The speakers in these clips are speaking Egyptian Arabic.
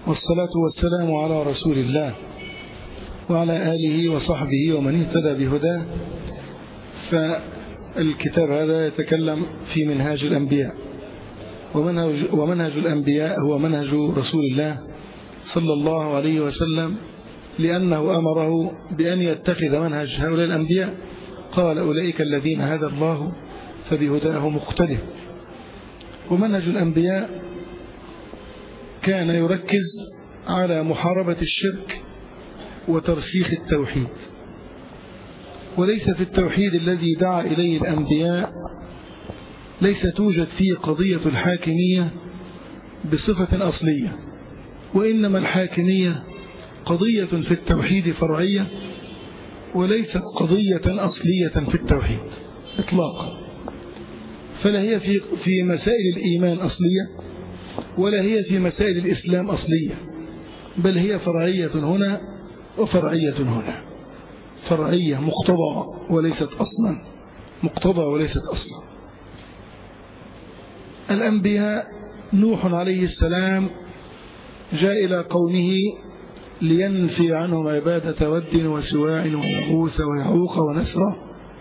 والصلاة والسلام على رسول الله وعلى آله وصحبه ومن اهتدى بهداه فالكتاب هذا يتكلم في منهاج الأنبياء ومنهج, ومنهج الأنبياء هو منهج رسول الله صلى الله عليه وسلم لأنه أمره بأن يتخذ منهج هؤلاء الأنبياء قال أولئك الذين هدى الله فبهداه مقتدر ومنهج الأنبياء كان يركز على محاربة الشرك وترسيخ التوحيد وليس في التوحيد الذي دعا إليه الأنبياء ليس توجد فيه قضية الحاكمية بصفة أصلية وإنما الحاكمية قضية في التوحيد فرعية وليست قضية أصلية في التوحيد إطلاقا فلا هي في في مسائل الإيمان أصلية ولا هي في مسائل الإسلام أصلية بل هي فرعية هنا وفرعية هنا فرعية مقتضى وليست أصلا مقتضى وليست أصلا الأنبياء نوح عليه السلام جاء إلى قومه لينفي عنهم عبادة ود وسواع ويغوث ويعوق ونسرا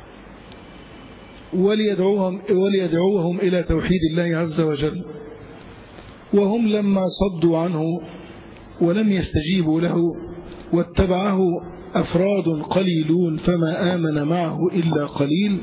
وليدعوهم, وليدعوهم إلى توحيد الله عز وجل وهم لما صدوا عنه ولم يستجيبوا له واتبعه أفراد قليلون فما آمن معه إلا قليل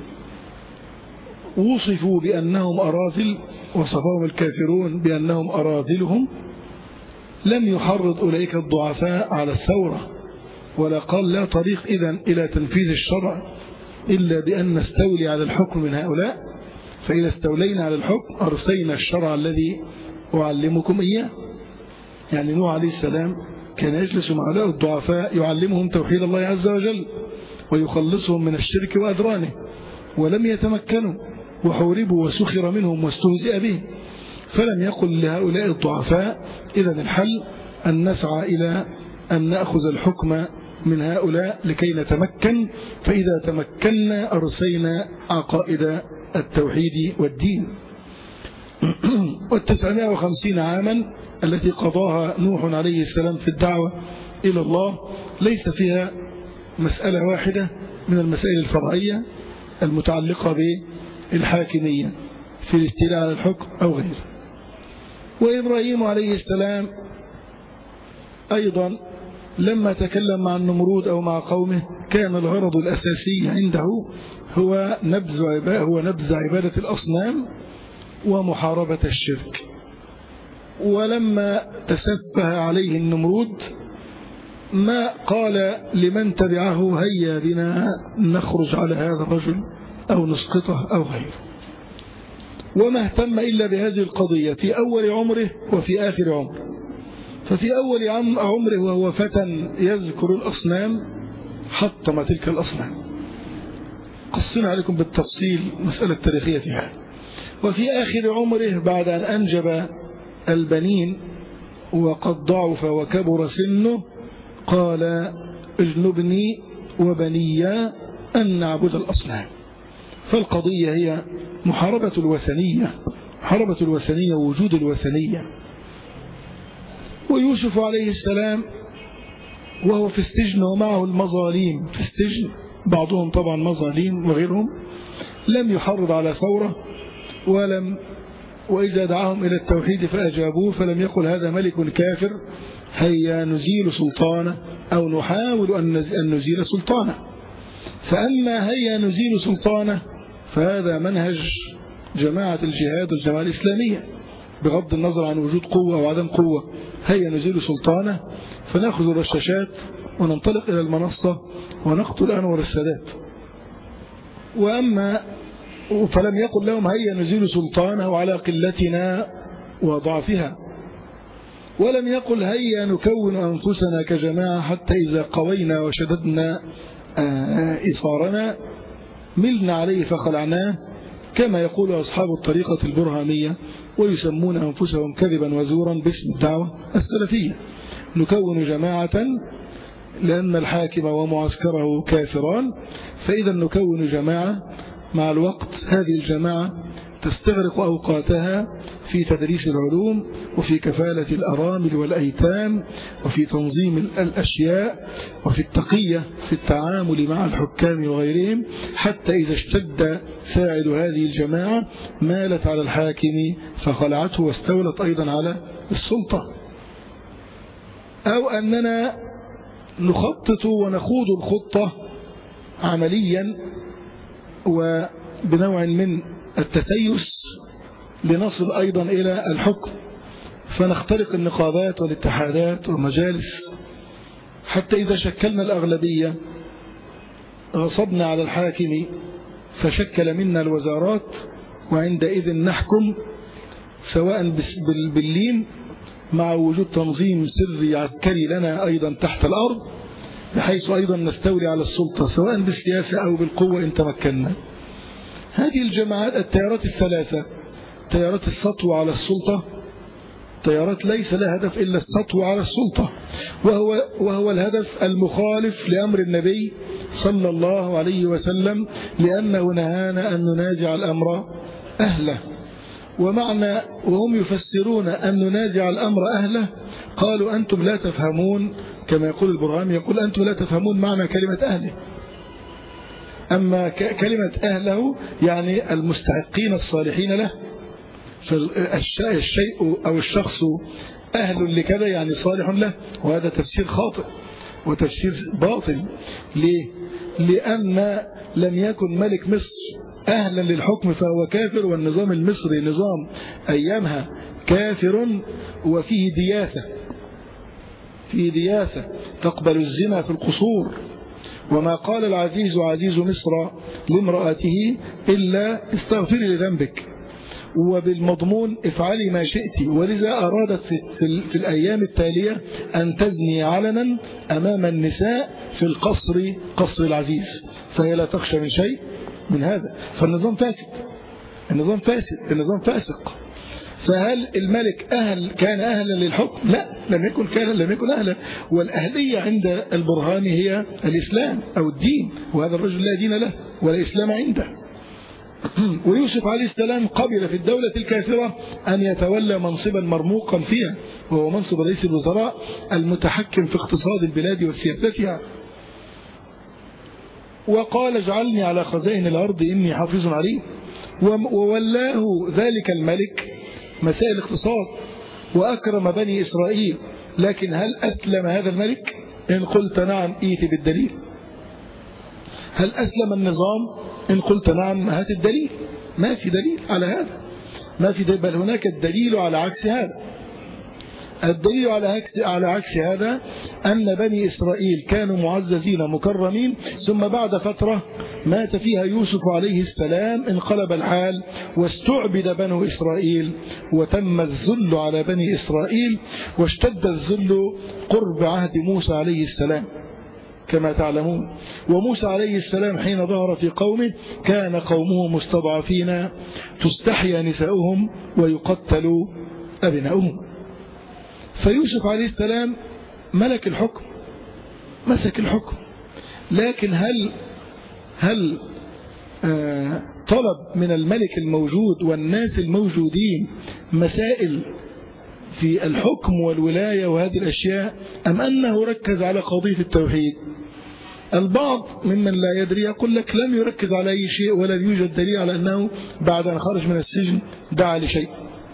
وصفوا بأنهم أراذل وصفهم الكافرون بأنهم أراذلهم لم يحرض أولئك الضعفاء على الثورة ولا قال لا طريق إذن إلى تنفيذ الشرع إلا بأن نستولي على الحكم من هؤلاء فإذا استولينا على الحكم أرسينا الشرع الذي أعلمكم إياه يعني نوح عليه السلام كان يجلس مع هؤلاء الضعفاء يعلمهم توحيد الله عز وجل ويخلصهم من الشرك وأدرانه ولم يتمكنوا وحوربوا وسخر منهم واستهزئ بهم فلم يقل لهؤلاء الضعفاء إذا الحل أن نسعى إلى أن نأخذ الحكم من هؤلاء لكي نتمكن فإذا تمكنا أرسينا عقائد التوحيد والدين والتسعمائة وخمسين عاما التي قضاها نوح عليه السلام في الدعوة إلى الله ليس فيها مسألة واحدة من المسائل الفرعية المتعلقة بالحاكمية في الاستيلاء على الحكم أو غيره وإبراهيم عليه السلام أيضا لما تكلم مع النمرود أو مع قومه كان الغرض الأساسي عنده هو نبذ عبادة, هو نبذ عبادة الأصنام ومحاربة الشرك ولما تسفه عليه النمرود ما قال لمن تبعه هيا بنا نخرج على هذا الرجل أو نسقطه أو غيره وما اهتم إلا بهذه القضية في أول عمره وفي آخر عمره ففي أول عمره وهو فتى يذكر الأصنام حطم تلك الأصنام قصنا عليكم بالتفصيل مسألة تاريخية فيها وفي آخر عمره بعد أن أنجب البنين وقد ضعف وكبر سنه قال اجنبني وبني أن نعبد الأصنام فالقضية هي محاربة الوثنية محاربة الوثنية ووجود الوثنية ويوسف عليه السلام وهو في السجن ومعه المظاليم في السجن بعضهم طبعا مظاليم وغيرهم لم يحرض على ثورة ولم وإذا دعاهم إلى التوحيد فأجابوه فلم يقل هذا ملك كافر هيا نزيل سلطانه أو نحاول أن نزيل سلطانه فأما هيا نزيل سلطانه فهذا منهج جماعة الجهاد والجماعة الإسلامية بغض النظر عن وجود قوة أو عدم قوة هيا نزيل سلطانه فنأخذ الرشاشات وننطلق إلى المنصة ونقتل أنور السادات وأما فلم يقل لهم هيا نزيل سلطانه على قلتنا وضعفها ولم يقل هيا نكون أنفسنا كجماعة حتى إذا قوينا وشددنا إصارنا ملنا عليه فخلعناه كما يقول أصحاب الطريقة البرهانية ويسمون أنفسهم كذبا وزورا باسم الدعوة السلفية نكون جماعة لأن الحاكم ومعسكره كافران فإذا نكون جماعة مع الوقت هذه الجماعة تستغرق أوقاتها في تدريس العلوم وفي كفالة الأرامل والأيتام وفي تنظيم الأشياء وفي التقية في التعامل مع الحكام وغيرهم حتى إذا اشتد ساعد هذه الجماعة مالت على الحاكم فخلعته واستولت أيضا على السلطة أو أننا نخطط ونخوض الخطة عمليا وبنوع من التسيس لنصل أيضا إلى الحكم فنخترق النقابات والاتحادات والمجالس حتى إذا شكلنا الأغلبية غصبنا على الحاكم فشكل منا الوزارات وعندئذ نحكم سواء باللين مع وجود تنظيم سري عسكري لنا أيضا تحت الأرض بحيث أيضا نستولي على السلطة سواء بالسياسة أو بالقوة إن تمكنا هذه الجماعات التيارات الثلاثة تيارات السطو على السلطة تيارات ليس لها هدف إلا السطو على السلطة وهو, وهو الهدف المخالف لأمر النبي صلى الله عليه وسلم لأنه نهانا أن ننازع الأمر أهله ومعنى وهم يفسرون أن ننازع الأمر أهله قالوا أنتم لا تفهمون كما يقول البرهام يقول أنتم لا تفهمون معنى كلمة أهله أما كلمة أهله يعني المستحقين الصالحين له فالشيء أو الشخص أهل لكذا يعني صالح له وهذا تفسير خاطئ وتفسير باطل ليه؟ لأن لم يكن ملك مصر أهلا للحكم فهو كافر والنظام المصري نظام أيامها كافر وفيه دياثة فيه دياثة تقبل الزنا في القصور وما قال العزيز عزيز مصر لامرأته إلا استغفري لذنبك وبالمضمون افعلي ما شئت ولذا أرادت في الأيام التالية أن تزني علنا أمام النساء في القصر قصر العزيز فهي لا تخشى من شيء من هذا فالنظام فاسد النظام فاسد النظام فاسق فهل الملك أهل كان أهلا للحكم لا لم يكن كان لم يكن أهلا والأهلية عند البرهان هي الإسلام أو الدين وهذا الرجل لا دين له ولا إسلام عنده ويوسف عليه السلام قبل في الدولة الكافرة أن يتولى منصبا مرموقا فيها وهو منصب رئيس الوزراء المتحكم في اقتصاد البلاد وسياستها وقال اجعلني على خزائن الأرض إني حافظ عليه وولاه ذلك الملك مسائل الاقتصاد وأكرم بني إسرائيل لكن هل أسلم هذا الملك إن قلت نعم إيت بالدليل هل أسلم النظام إن قلت نعم هات الدليل ما في دليل على هذا ما في دليل بل هناك الدليل على عكس هذا الدليل على عكس على عكس هذا أن بني إسرائيل كانوا معززين مكرمين ثم بعد فترة مات فيها يوسف عليه السلام انقلب الحال واستعبد بنو إسرائيل وتم الذل على بني إسرائيل واشتد الذل قرب عهد موسى عليه السلام كما تعلمون وموسى عليه السلام حين ظهر في قومه كان قومه مستضعفين تستحيا نساؤهم ويقتل أبناؤهم فيوسف عليه السلام ملك الحكم مسك الحكم لكن هل هل آه طلب من الملك الموجود والناس الموجودين مسائل في الحكم والولاية وهذه الأشياء أم أنه ركز على قضية التوحيد البعض ممن لا يدري يقول لك لم يركز على أي شيء ولا يوجد دليل على أنه بعد أن خرج من السجن دعا لشيء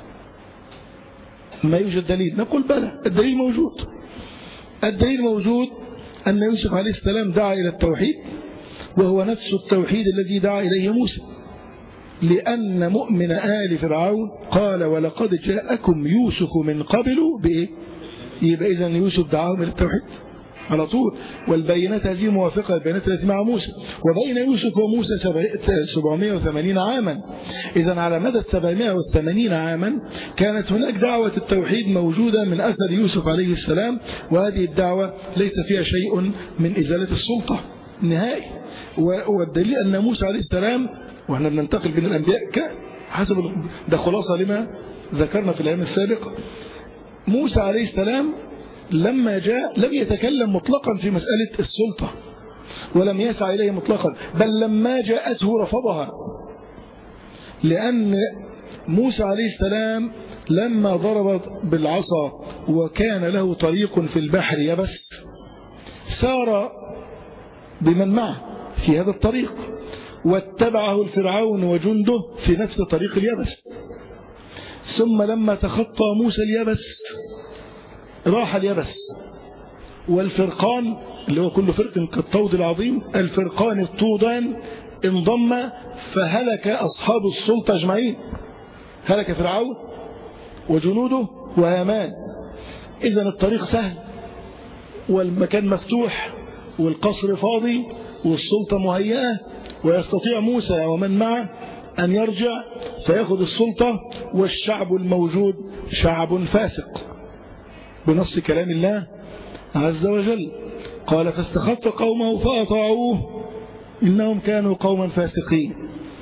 ما يوجد دليل نقول بلى الدليل موجود الدليل موجود أن يوسف عليه السلام دعا إلى التوحيد وهو نفس التوحيد الذي دعا إليه موسى لأن مؤمن آل فرعون قال ولقد جاءكم يوسف من قبل بإيه يبقى إذن يوسف دعاهم إلى التوحيد على طول والبينات هذه موافقة البينات التي مع موسى وبين يوسف وموسى 780 عاما إذا على مدى 780 عاما كانت هناك دعوة التوحيد موجودة من أثر يوسف عليه السلام وهذه الدعوة ليس فيها شيء من إزالة السلطة نهائي والدليل أن موسى عليه السلام وإحنا بننتقل بين الأنبياء حسب ده خلاصة لما ذكرنا في الأيام السابقة موسى عليه السلام لما جاء لم يتكلم مطلقا في مسألة السلطة ولم يسعى إليه مطلقا بل لما جاءته رفضها لأن موسى عليه السلام لما ضرب بالعصا وكان له طريق في البحر يبس سار بمن معه في هذا الطريق واتبعه الفرعون وجنده في نفس طريق اليبس ثم لما تخطى موسى اليبس راح اليبس والفرقان اللي هو كل فرق كالطود العظيم الفرقان الطودان انضم فهلك أصحاب السلطة أجمعين هلك فرعون وجنوده وهامان إذا الطريق سهل والمكان مفتوح والقصر فاضي والسلطة مهيئة ويستطيع موسى ومن معه أن يرجع فيأخذ السلطة والشعب الموجود شعب فاسق بنص كلام الله عز وجل قال فاستخف قومه فأطاعوه إنهم كانوا قوما فاسقين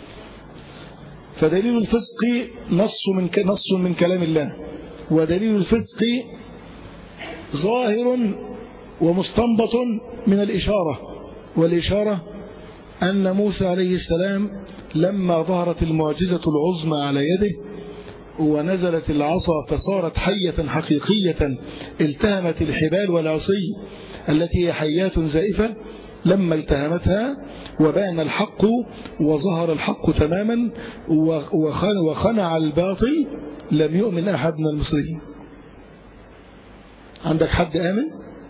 فدليل الفسق نص من نص من كلام الله ودليل الفسق ظاهر ومستنبط من الإشارة والإشارة أن موسى عليه السلام لما ظهرت المعجزة العظمى على يده ونزلت العصا فصارت حية حقيقية التهمت الحبال والعصي التي هي حيات زائفة لما التهمتها وبان الحق وظهر الحق تماما وخنع الباطل لم يؤمن أحد من المصريين عندك حد آمن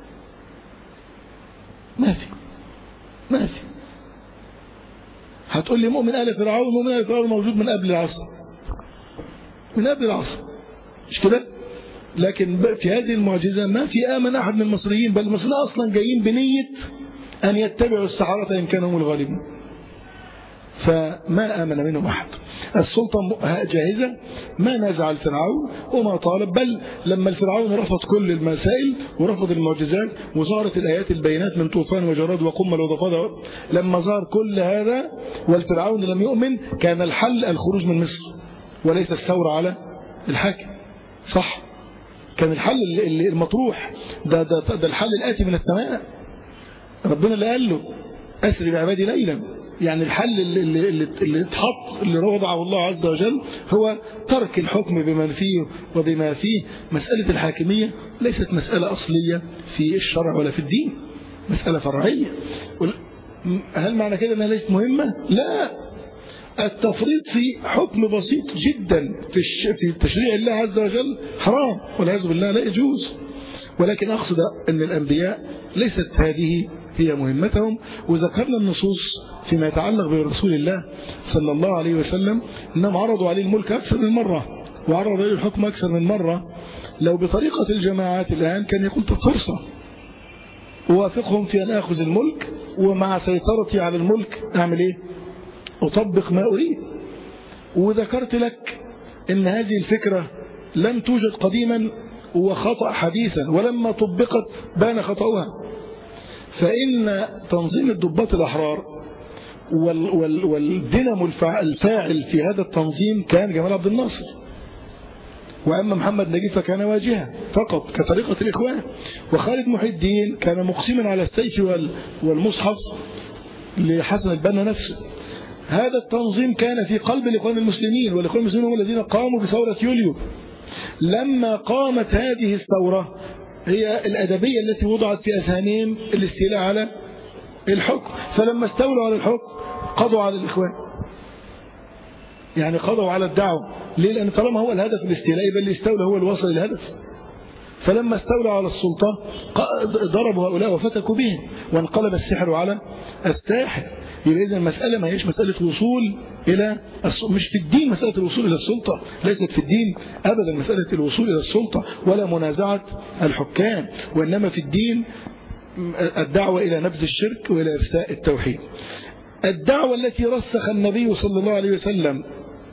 ما في ما في هتقول لي مؤمن آل فرعون مؤمن آل فرعون موجود من قبل العصر من قبل العصر مش كده لكن في هذه المعجزة ما في آمن أحد من المصريين بل المصريين أصلا جايين بنية أن يتبعوا السحرة إن كانوا هم الغالبين فما آمن منهم أحد السلطة جاهزة ما نازع الفرعون وما طالب بل لما الفرعون رفض كل المسائل ورفض المعجزات وظهرت الآيات البينات من طوفان وجراد وقمل وضفادع لما ظهر كل هذا والفرعون لم يؤمن كان الحل الخروج من مصر وليس الثورة على الحاكم صح كان الحل المطروح ده, ده, ده الحل الآتي من السماء ربنا اللي قال له أسري بعبادي ليلا يعني الحل اللي, اللي, اللي اتحط اللي وضعه الله عز وجل هو ترك الحكم بمن فيه وبما فيه مسألة الحاكمية ليست مسألة أصلية في الشرع ولا في الدين مسألة فرعية هل معنى كده أنها ليست مهمة؟ لا التفريط في حكم بسيط جدا في في تشريع الله عز وجل حرام والعياذ بالله لا يجوز ولكن أقصد أن الأنبياء ليست هذه هي مهمتهم وذكرنا النصوص فيما يتعلق برسول الله صلى الله عليه وسلم أنهم عرضوا عليه الملك أكثر من مرة وعرضوا عليه الحكم أكثر من مرة لو بطريقة الجماعات الآن كان يكون فرصة أوافقهم في أن أخذ الملك ومع سيطرتي على الملك أعمل إيه أطبق ما أريد وذكرت لك أن هذه الفكرة لم توجد قديما وخطأ حديثا ولما طبقت بان خطأها فإن تنظيم الضباط الأحرار والدينامو الفاعل في هذا التنظيم كان جمال عبد الناصر وأما محمد نجيب فكان واجها فقط كطريقة الإخوان وخالد محي الدين كان مقسما على السيف والمصحف لحسن البنا نفسه هذا التنظيم كان في قلب الإخوان المسلمين والإخوان المسلمين هم الذين قاموا بثورة يوليو لما قامت هذه الثورة هي الأدبية التي وضعت في أذهانهم الاستيلاء على الحكم فلما استولوا على الحكم قضوا على الإخوان يعني قضوا على الدعوة ليه لأن طالما هو الهدف الاستيلاء يبقى اللي استولى هو الوصل للهدف فلما استولوا على السلطة ضربوا هؤلاء وفتكوا بهم وانقلب السحر على الساحر يبقى إذا المسألة ما هيش مسألة وصول إلى مش في الدين مسألة الوصول إلى السلطة ليست في الدين أبدا مسألة الوصول إلى السلطة ولا منازعة الحكام وإنما في الدين الدعوة إلى نبذ الشرك وإلى إرساء التوحيد الدعوة التي رسخ النبي صلى الله عليه وسلم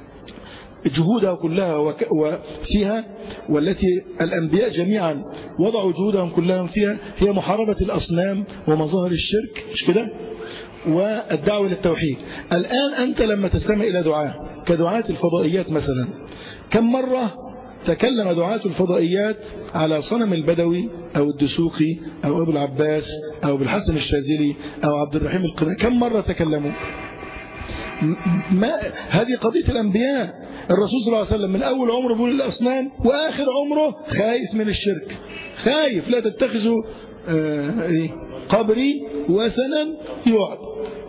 جهودها كلها وفيها والتي الأنبياء جميعا وضعوا جهودهم كلها فيها هي محاربة الأصنام ومظاهر الشرك مش كده والدعوة للتوحيد الآن أنت لما تستمع إلى دعاء كدعاة الفضائيات مثلا كم مرة تكلم دعاة الفضائيات على صنم البدوي أو الدسوقي أو أبو العباس أو بالحسن الشاذلي أو عبد الرحيم القرآن كم مرة تكلموا ما هذه قضية الأنبياء الرسول صلى الله عليه وسلم من أول عمره بيقول الأصنام وآخر عمره خايف من الشرك خايف لا تتخذوا آه إيه قبري وثنا يعبد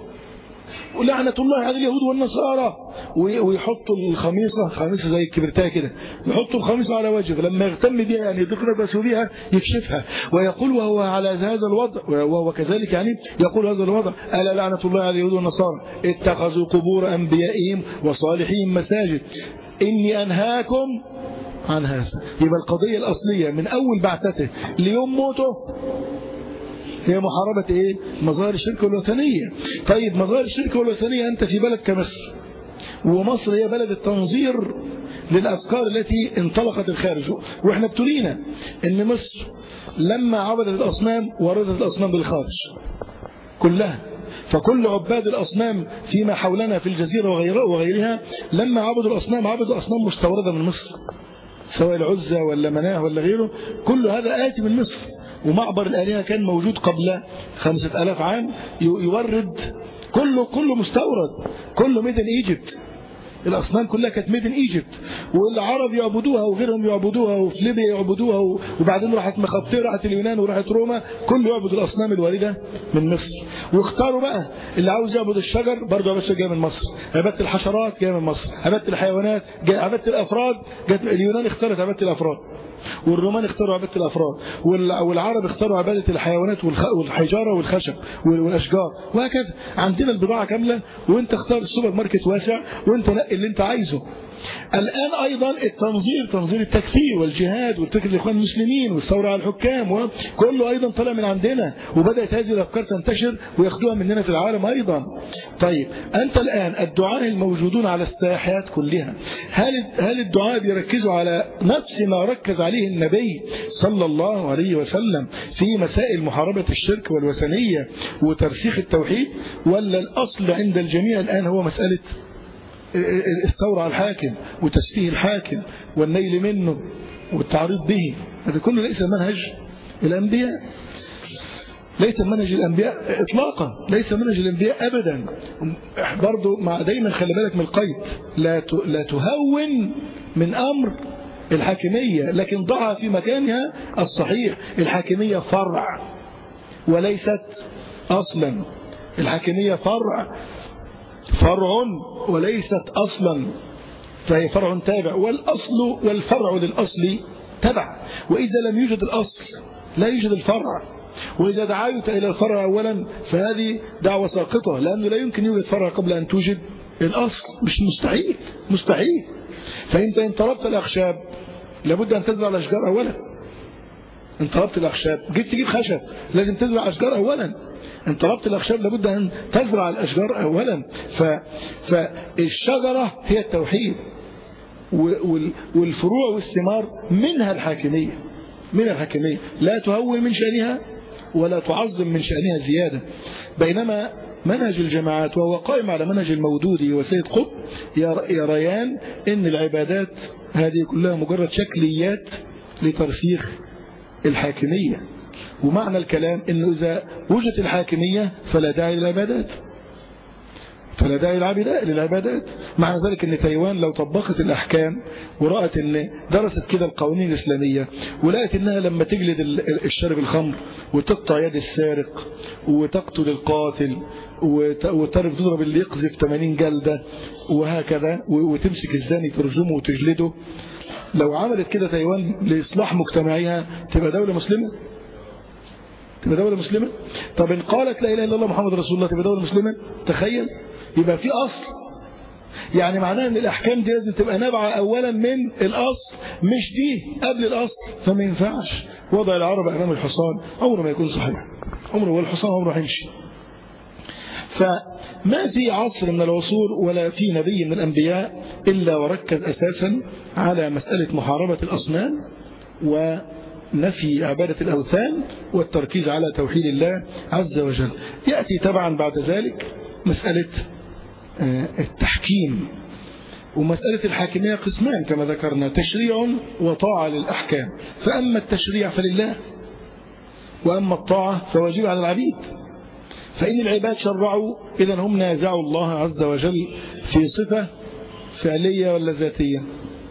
ولعنة الله على اليهود والنصارى ويحطوا الخميصة خميصة زي الكبرتاية كده يحطوا الخميصة على وجهه لما يهتم بها يعني يقربس بها يكشفها ويقول وهو على هذا الوضع وهو كذلك يعني يقول هذا الوضع ألا لعنة الله على اليهود والنصارى اتخذوا قبور أنبيائهم وصالحين مساجد إني أنهاكم عن هذا يبقى القضية الأصلية من أول بعثته ليوم موته هي محاربة ايه مظاهر الشرك والوثنية طيب مظاهر الشرك والوثنية انت في بلد كمصر ومصر هي بلد التنظير للأفكار التي انطلقت الخارج واحنا ابتلينا ان مصر لما عبدت الأصنام وردت الأصنام بالخارج كلها فكل عباد الأصنام فيما حولنا في الجزيرة وغيرها لما عبدوا الأصنام عبدوا أصنام مستوردة من مصر سواء العزة ولا مناه ولا غيره كل هذا آتي من مصر ومعبر الآلهة كان موجود قبل خمسة ألاف عام يورد كله كله مستورد كله ميدن ايجيبت الأصنام كلها كانت ميدن ايجيبت والعرب يعبدوها وغيرهم يعبدوها وفي ليبيا يعبدوها وبعدين راحت مخبطيه راحت اليونان وراحت روما كله يعبد الأصنام الواردة من مصر واختاروا بقى اللي عاوز يعبد الشجر برضه عبادته جايه من مصر عبادة الحشرات جايه من مصر عبادة الحيوانات عبادة الأفراد جت اليونان اختارت عبادة الأفراد والرومان اختاروا عبادة الأفراد والعرب اختاروا عبادة الحيوانات والحجارة والخشب والأشجار وهكذا عندنا البضاعة كاملة وانت اختار السوبر ماركت واسع وانت نقي اللي انت عايزه الآن أيضا التنظير تنظير التكفير والجهاد والفكر الإخوان المسلمين والثورة على الحكام وكله أيضا طلع من عندنا وبدأت هذه الأفكار تنتشر وياخدوها مننا في العالم أيضا طيب أنت الآن الدعاء الموجودون على الساحات كلها هل هل الدعاء بيركزوا على نفس ما ركز عليه النبي صلى الله عليه وسلم في مسائل محاربة الشرك والوثنية وترسيخ التوحيد ولا الأصل عند الجميع الآن هو مسألة الثورة على الحاكم وتسفيه الحاكم والنيل منه والتعريض به هذا كله ليس منهج الأنبياء ليس منهج الأنبياء إطلاقا ليس منهج الأنبياء أبدا برضو مع دايما خلي بالك من القيد لا لا تهون من أمر الحاكمية لكن ضعها في مكانها الصحيح الحاكمية فرع وليست أصلا الحاكمية فرع فرع وليست أصلا فهي فرع تابع والأصل والفرع للأصل تبع وإذا لم يوجد الأصل لا يوجد الفرع وإذا دعايت إلى الفرع أولا فهذه دعوة ساقطة لأنه لا يمكن يوجد فرع قبل أن توجد الأصل مش مستحيل مستحيل فأنت إن طلبت الأخشاب لابد أن تزرع الأشجار أولا إن طلبت الأخشاب جيت تجيب خشب لازم تزرع أشجار أولا ان طلبت الأخشاب لابد أن تزرع الأشجار أولا ف... فالشجرة هي التوحيد والفروع والثمار منها الحاكمية من الحاكمية لا تهون من شأنها ولا تعظم من شأنها زيادة بينما منهج الجماعات وهو قائم على منهج المودودي وسيد قطب يريان ان العبادات هذه كلها مجرد شكليات لترسيخ الحاكمية ومعنى الكلام انه اذا وجدت الحاكمية فلا داعي للعبادات فلا داعي للعبادات معنى ذلك ان تايوان لو طبقت الاحكام ورأت ان درست كده القوانين الاسلامية ولقت انها لما تجلد الشارب الخمر وتقطع يد السارق وتقتل القاتل وتعرف تضرب اللي يقذف 80 جلدة وهكذا وتمسك الزاني ترجمه وتجلده لو عملت كده تايوان لإصلاح مجتمعها تبقى دولة مسلمة تبقى دولة مسلمة طب إن قالت لا إله إلا الله محمد رسول الله تبقى دولة مسلمة تخيل يبقى في أصل يعني معناه ان الأحكام دي لازم تبقى نابعة أولا من الأصل مش دي قبل الأصل فما ينفعش وضع العرب أمام الحصان عمره ما يكون صحيح عمره والحصان عمره هيمشي فما في عصر من العصور ولا في نبي من الأنبياء إلا وركز أساسا على مسألة محاربة الأصنام ونفي عبادة الأوثان والتركيز على توحيد الله عز وجل يأتي طبعا بعد ذلك مسألة التحكيم ومسألة الحاكمية قسمان كما ذكرنا تشريع وطاعة للأحكام فأما التشريع فلله وأما الطاعة فواجب على العبيد فإن العباد شرعوا إذا هم نازعوا الله عز وجل في صفة فعلية ولا ذاتية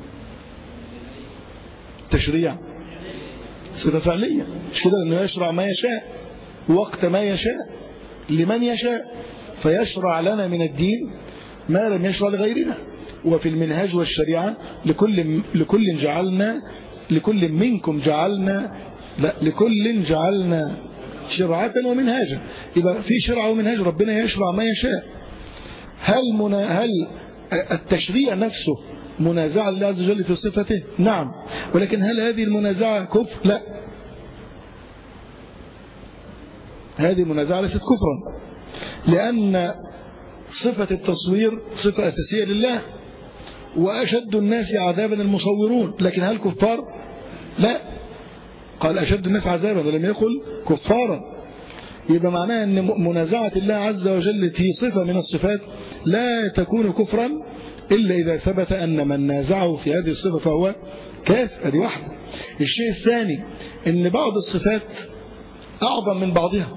تشريع صفة فعلية مش كده أنه يشرع ما يشاء وقت ما يشاء لمن يشاء فيشرع لنا من الدين ما لم يشرع لغيرنا وفي المنهاج والشريعة لكل, لكل جعلنا لكل منكم جعلنا لا لكل جعلنا شرعة ومنهاجا يبقى في شرع ومنهاج ربنا يشرع ما يشاء هل, منا هل التشريع نفسه منازعة لله عز وجل في صفته نعم ولكن هل هذه المنازعة كفر لا هذه المنازعة ليست كفرا لأن صفة التصوير صفة أساسية لله وأشد الناس عذابا المصورون لكن هل كفار لا قال أشد الناس عذابا ولم يقل كفارا يبقى معناه أن منازعة الله عز وجل في صفة من الصفات لا تكون كفرا إلا إذا ثبت أن من نازعه في هذه الصفة فهو كافر هذه واحدة الشيء الثاني أن بعض الصفات أعظم من بعضها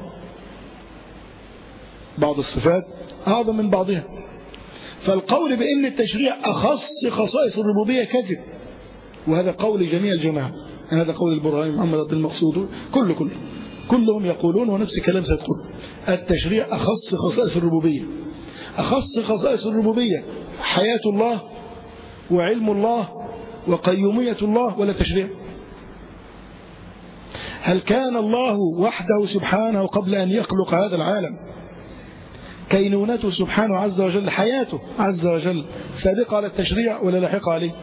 بعض الصفات أعظم من بعضها فالقول بأن التشريع أخص خصائص الربوبية كذب وهذا قول جميع الجماعة هذا قول البرهاني محمد عبد المقصود كل كل كلهم يقولون ونفس الكلام سيدخل التشريع أخص خصائص الربوبية أخص خصائص الربوبية حياة الله وعلم الله وقيومية الله ولا تشريع هل كان الله وحده سبحانه قبل أن يخلق هذا العالم كينونته سبحانه عز وجل حياته عز وجل سابقة على التشريع ولا لاحقة عليه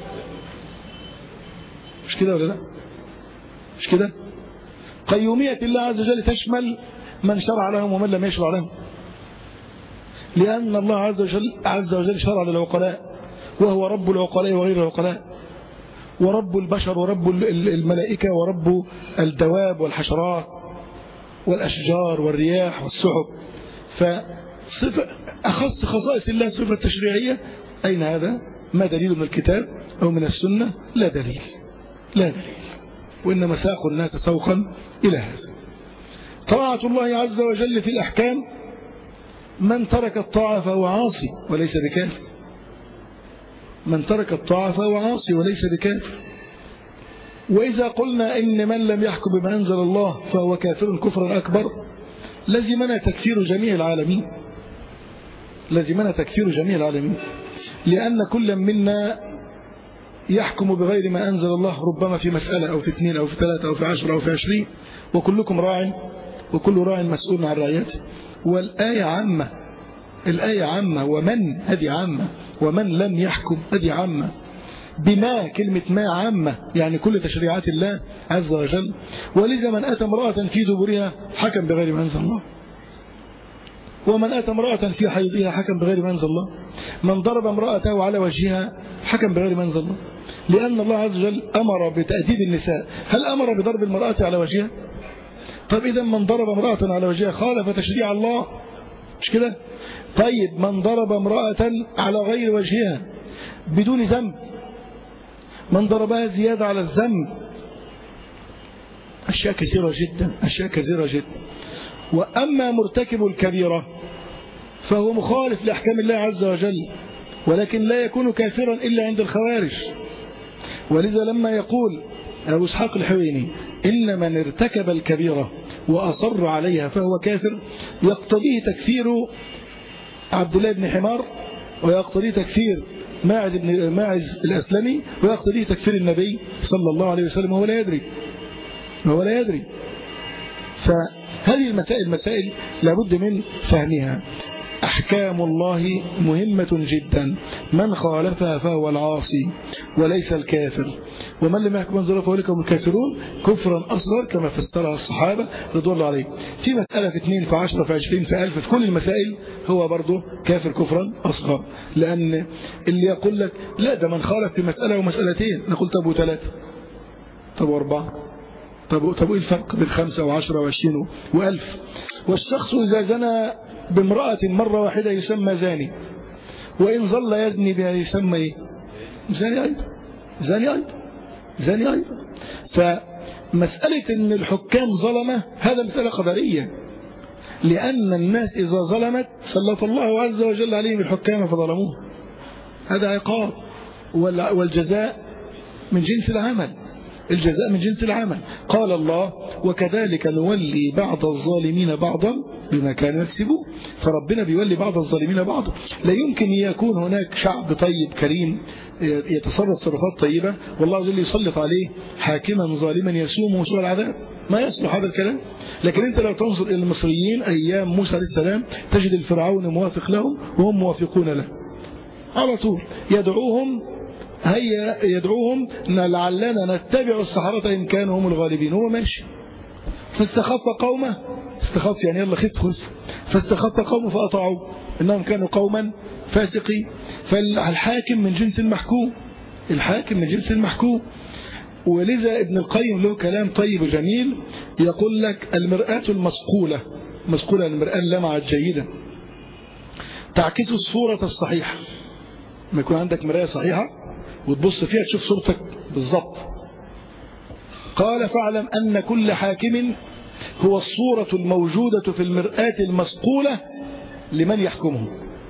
مش كده ولا لا مش كده قيومية الله عز وجل تشمل من شرع لهم ومن لم يشرع لهم لأن الله عز وجل, عز وجل شرع للعقلاء وهو رب العقلاء وغير العقلاء ورب البشر ورب الملائكة ورب الدواب والحشرات والأشجار والرياح والسحب فصفة أخص خصائص الله صفة تشريعية أين هذا ما دليل من الكتاب أو من السنة لا دليل لا دليل وإنما ساق الناس سوقا إلى هذا طاعة الله عز وجل في الأحكام من ترك الطاعة فهو عاصي وليس بكافر من ترك الطاعة فهو عاصي وليس بكافر وإذا قلنا إن من لم يحكم بما أنزل الله فهو كافر كفرا أكبر لزمنا تكفير جميع العالمين لزمنا تكفير جميع العالمين لأن كل منا يحكم بغير ما أنزل الله ربما في مسألة أو في اثنين أو في ثلاثة أو في عشرة أو في عشرين وكلكم راع وكل راع مسؤول عن رعيته والآية عامة الآية عامة ومن هذه عامة ومن لم يحكم هذه عامة بما كلمة ما عامة يعني كل تشريعات الله عز وجل ولذا من أتى امرأة في دبرها حكم بغير ما أنزل الله ومن أتى امرأة في حيضها حكم بغير ما أنزل الله من ضرب امرأته على وجهها حكم بغير ما أنزل الله لأن الله عز وجل أمر بتأديب النساء هل أمر بضرب المرأة على وجهها طيب إذا من ضرب امرأة على وجهها خالف تشريع الله مش كده طيب من ضرب امرأة على غير وجهها بدون ذنب من ضربها زيادة على الذنب أشياء كثيرة جدا أشياء كثيرة جدا وأما مرتكب الكبيرة فهو مخالف لأحكام الله عز وجل ولكن لا يكون كافرا إلا عند الخوارج ولذا لما يقول أبو اسحاق الحويني إن من ارتكب الكبيرة وأصر عليها فهو كافر يقتضيه تكفير عبد الله بن حمار ويقتضيه تكفير ماعز بن ماعز الأسلمي ويقتضيه تكفير النبي صلى الله عليه وسلم وهو لا يدري وهو لا يدري فهذه المسائل مسائل لابد من فهمها أحكام الله مهمة جدا من خالفها فهو العاصي وليس الكافر ومن لم يحكم انزل فأولئك هم الكافرون كفرا أصغر كما فسرها الصحابة رضوان الله عليهم في مسألة في اثنين في عشرة في عشرين في ألف في كل المسائل هو برضه كافر كفرا أصغر لأن اللي يقول لك لا ده من خالف في مسألة ومسألتين نقول طب وثلاثة طب وأربعة طب طب ايه الفرق بين خمسة وعشرة وعشرين وألف والشخص إذا زنى بامرأة مرة واحدة يسمى زاني وإن ظل يزني بها يسمى إيه؟ زاني أيضا زاني أيضا زاني أيضا فمسألة أن الحكام ظلمة هذا مسألة قدرية لأن الناس إذا ظلمت سلط الله عز وجل عليهم الحكام فظلموه هذا عقاب والجزاء من جنس العمل الجزاء من جنس العمل قال الله وكذلك نولي بعض الظالمين بعضا بما كانوا يكسبون فربنا بيولي بعض الظالمين بعضا لا يمكن يكون هناك شعب طيب كريم يتصرف تصرفات طيبة والله عز وجل يسلط عليه حاكما ظالما يسومه سوء العذاب ما يصلح هذا الكلام لكن انت لو تنظر الى المصريين ايام موسى عليه السلام تجد الفرعون موافق لهم وهم موافقون له على طول يدعوهم هيا يدعوهم لعلنا نتبع السحرة إن كانوا هم الغالبين هو ماشي فاستخف قومه استخف يعني يلا خف خف فاستخف قومه فأطاعوا إنهم كانوا قوما فاسقين فالحاكم من جنس المحكوم الحاكم من جنس المحكوم ولذا ابن القيم له كلام طيب وجميل يقول لك المرآة المصقولة مسقولة المرآة لمعت جيدا تعكس الصورة الصحيحة ما يكون عندك مراية صحيحة وتبص فيها تشوف صورتك بالظبط قال فاعلم أن كل حاكم هو الصورة الموجودة في المرآة المصقولة لمن يحكمه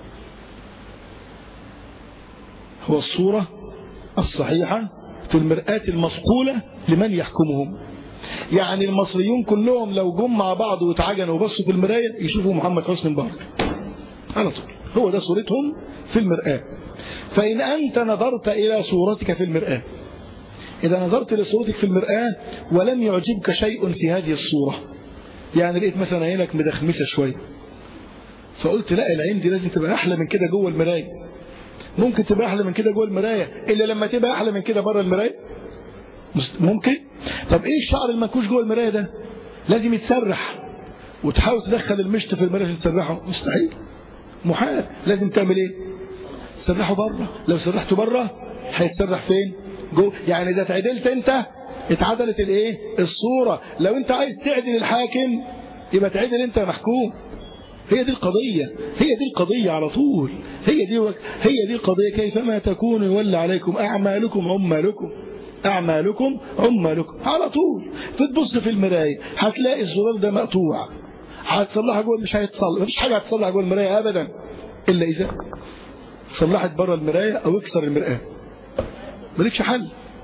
هو الصورة الصحيحة في المرآة المصقولة لمن يحكمهم يعني المصريون كلهم لو جم مع بعض واتعجنوا وبصوا في المراية يشوفوا محمد حسني مبارك على طول هو ده صورتهم في المرآة فإن أنت نظرت إلى صورتك في المرآة إذا نظرت لصورتك في المرآة ولم يعجبك شيء في هذه الصورة يعني لقيت مثلا عينك مدخمسة شوية فقلت لا العين دي لازم تبقى أحلى من كده جوه المراية ممكن تبقى أحلى من كده جوه المراية إلا لما تبقى أحلى من كده بره المراية ممكن طب إيه الشعر المنكوش جوه المراية ده لازم يتسرح وتحاول تدخل المشط في المراية عشان تسرحه مستحيل محال لازم تعمل ايه تسرحه بره لو سرحته بره هيتسرح فين جو يعني اذا اتعدلت انت اتعدلت الايه الصورة لو انت عايز تعدل الحاكم يبقى تعدل انت محكوم هي دي القضية هي دي القضية على طول هي دي وك... هي دي القضية كيفما تكون يولى عليكم أعمالكم عمالكم أعمالكم عمالكم على طول تبص في المراية هتلاقي الزرار ده مقطوع هتصلحها جوه مش هيتصلح مفيش حاجة هتصلح جوه المراية أبدا إلا إذا صلحت بره المراية أو اكسر المرآة مالكش حل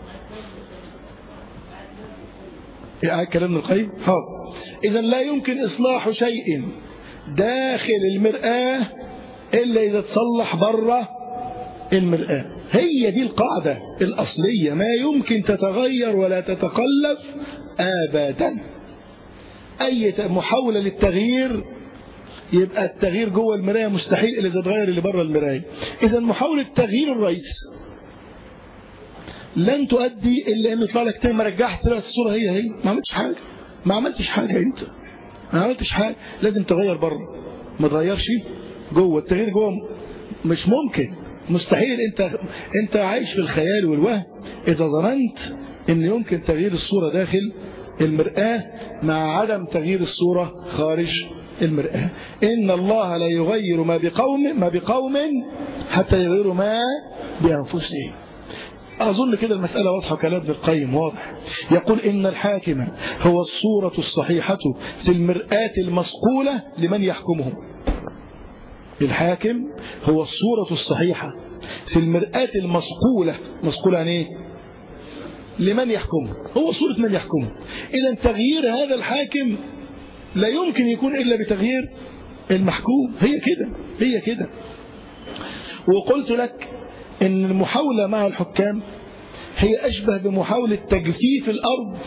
ايه كلام ابن القيم حاضر اذا لا يمكن اصلاح شيء داخل المرآة الا اذا تصلح بره المرآة هي دي القاعدة الاصلية ما يمكن تتغير ولا تتقلب ابدا اي محاولة للتغيير يبقى التغيير جوه المراية مستحيل الا اذا اتغير اللي بره المراية اذا محاولة تغيير الرئيس لن تؤدي الا انه يطلع لك تاني ما رجعت طلعت الصوره هي هي ما عملتش حاجه ما عملتش حاجه انت ما عملتش حاجه لازم تغير بره ما تغيرش جوه التغيير جوه مش ممكن مستحيل انت انت عايش في الخيال والوهم اذا ظننت ان يمكن تغيير الصوره داخل المرآة مع عدم تغيير الصورة خارج المرآة إن الله لا يغير ما بقوم ما بقوم حتى يغيروا ما بأنفسهم أظن كده المسألة واضحة كلام ابن القيم واضح يقول إن الحاكم هو الصورة الصحيحة في المرآة المصقولة لمن يحكمهم الحاكم هو الصورة الصحيحة في المرآة المصقولة مصقولة عن إيه لمن يحكمه هو صورة من يحكمه إذا تغيير هذا الحاكم لا يمكن يكون إلا بتغيير المحكوم هي كده هي كده وقلت لك ان المحاولة مع الحكام هي أشبه بمحاولة تجفيف الأرض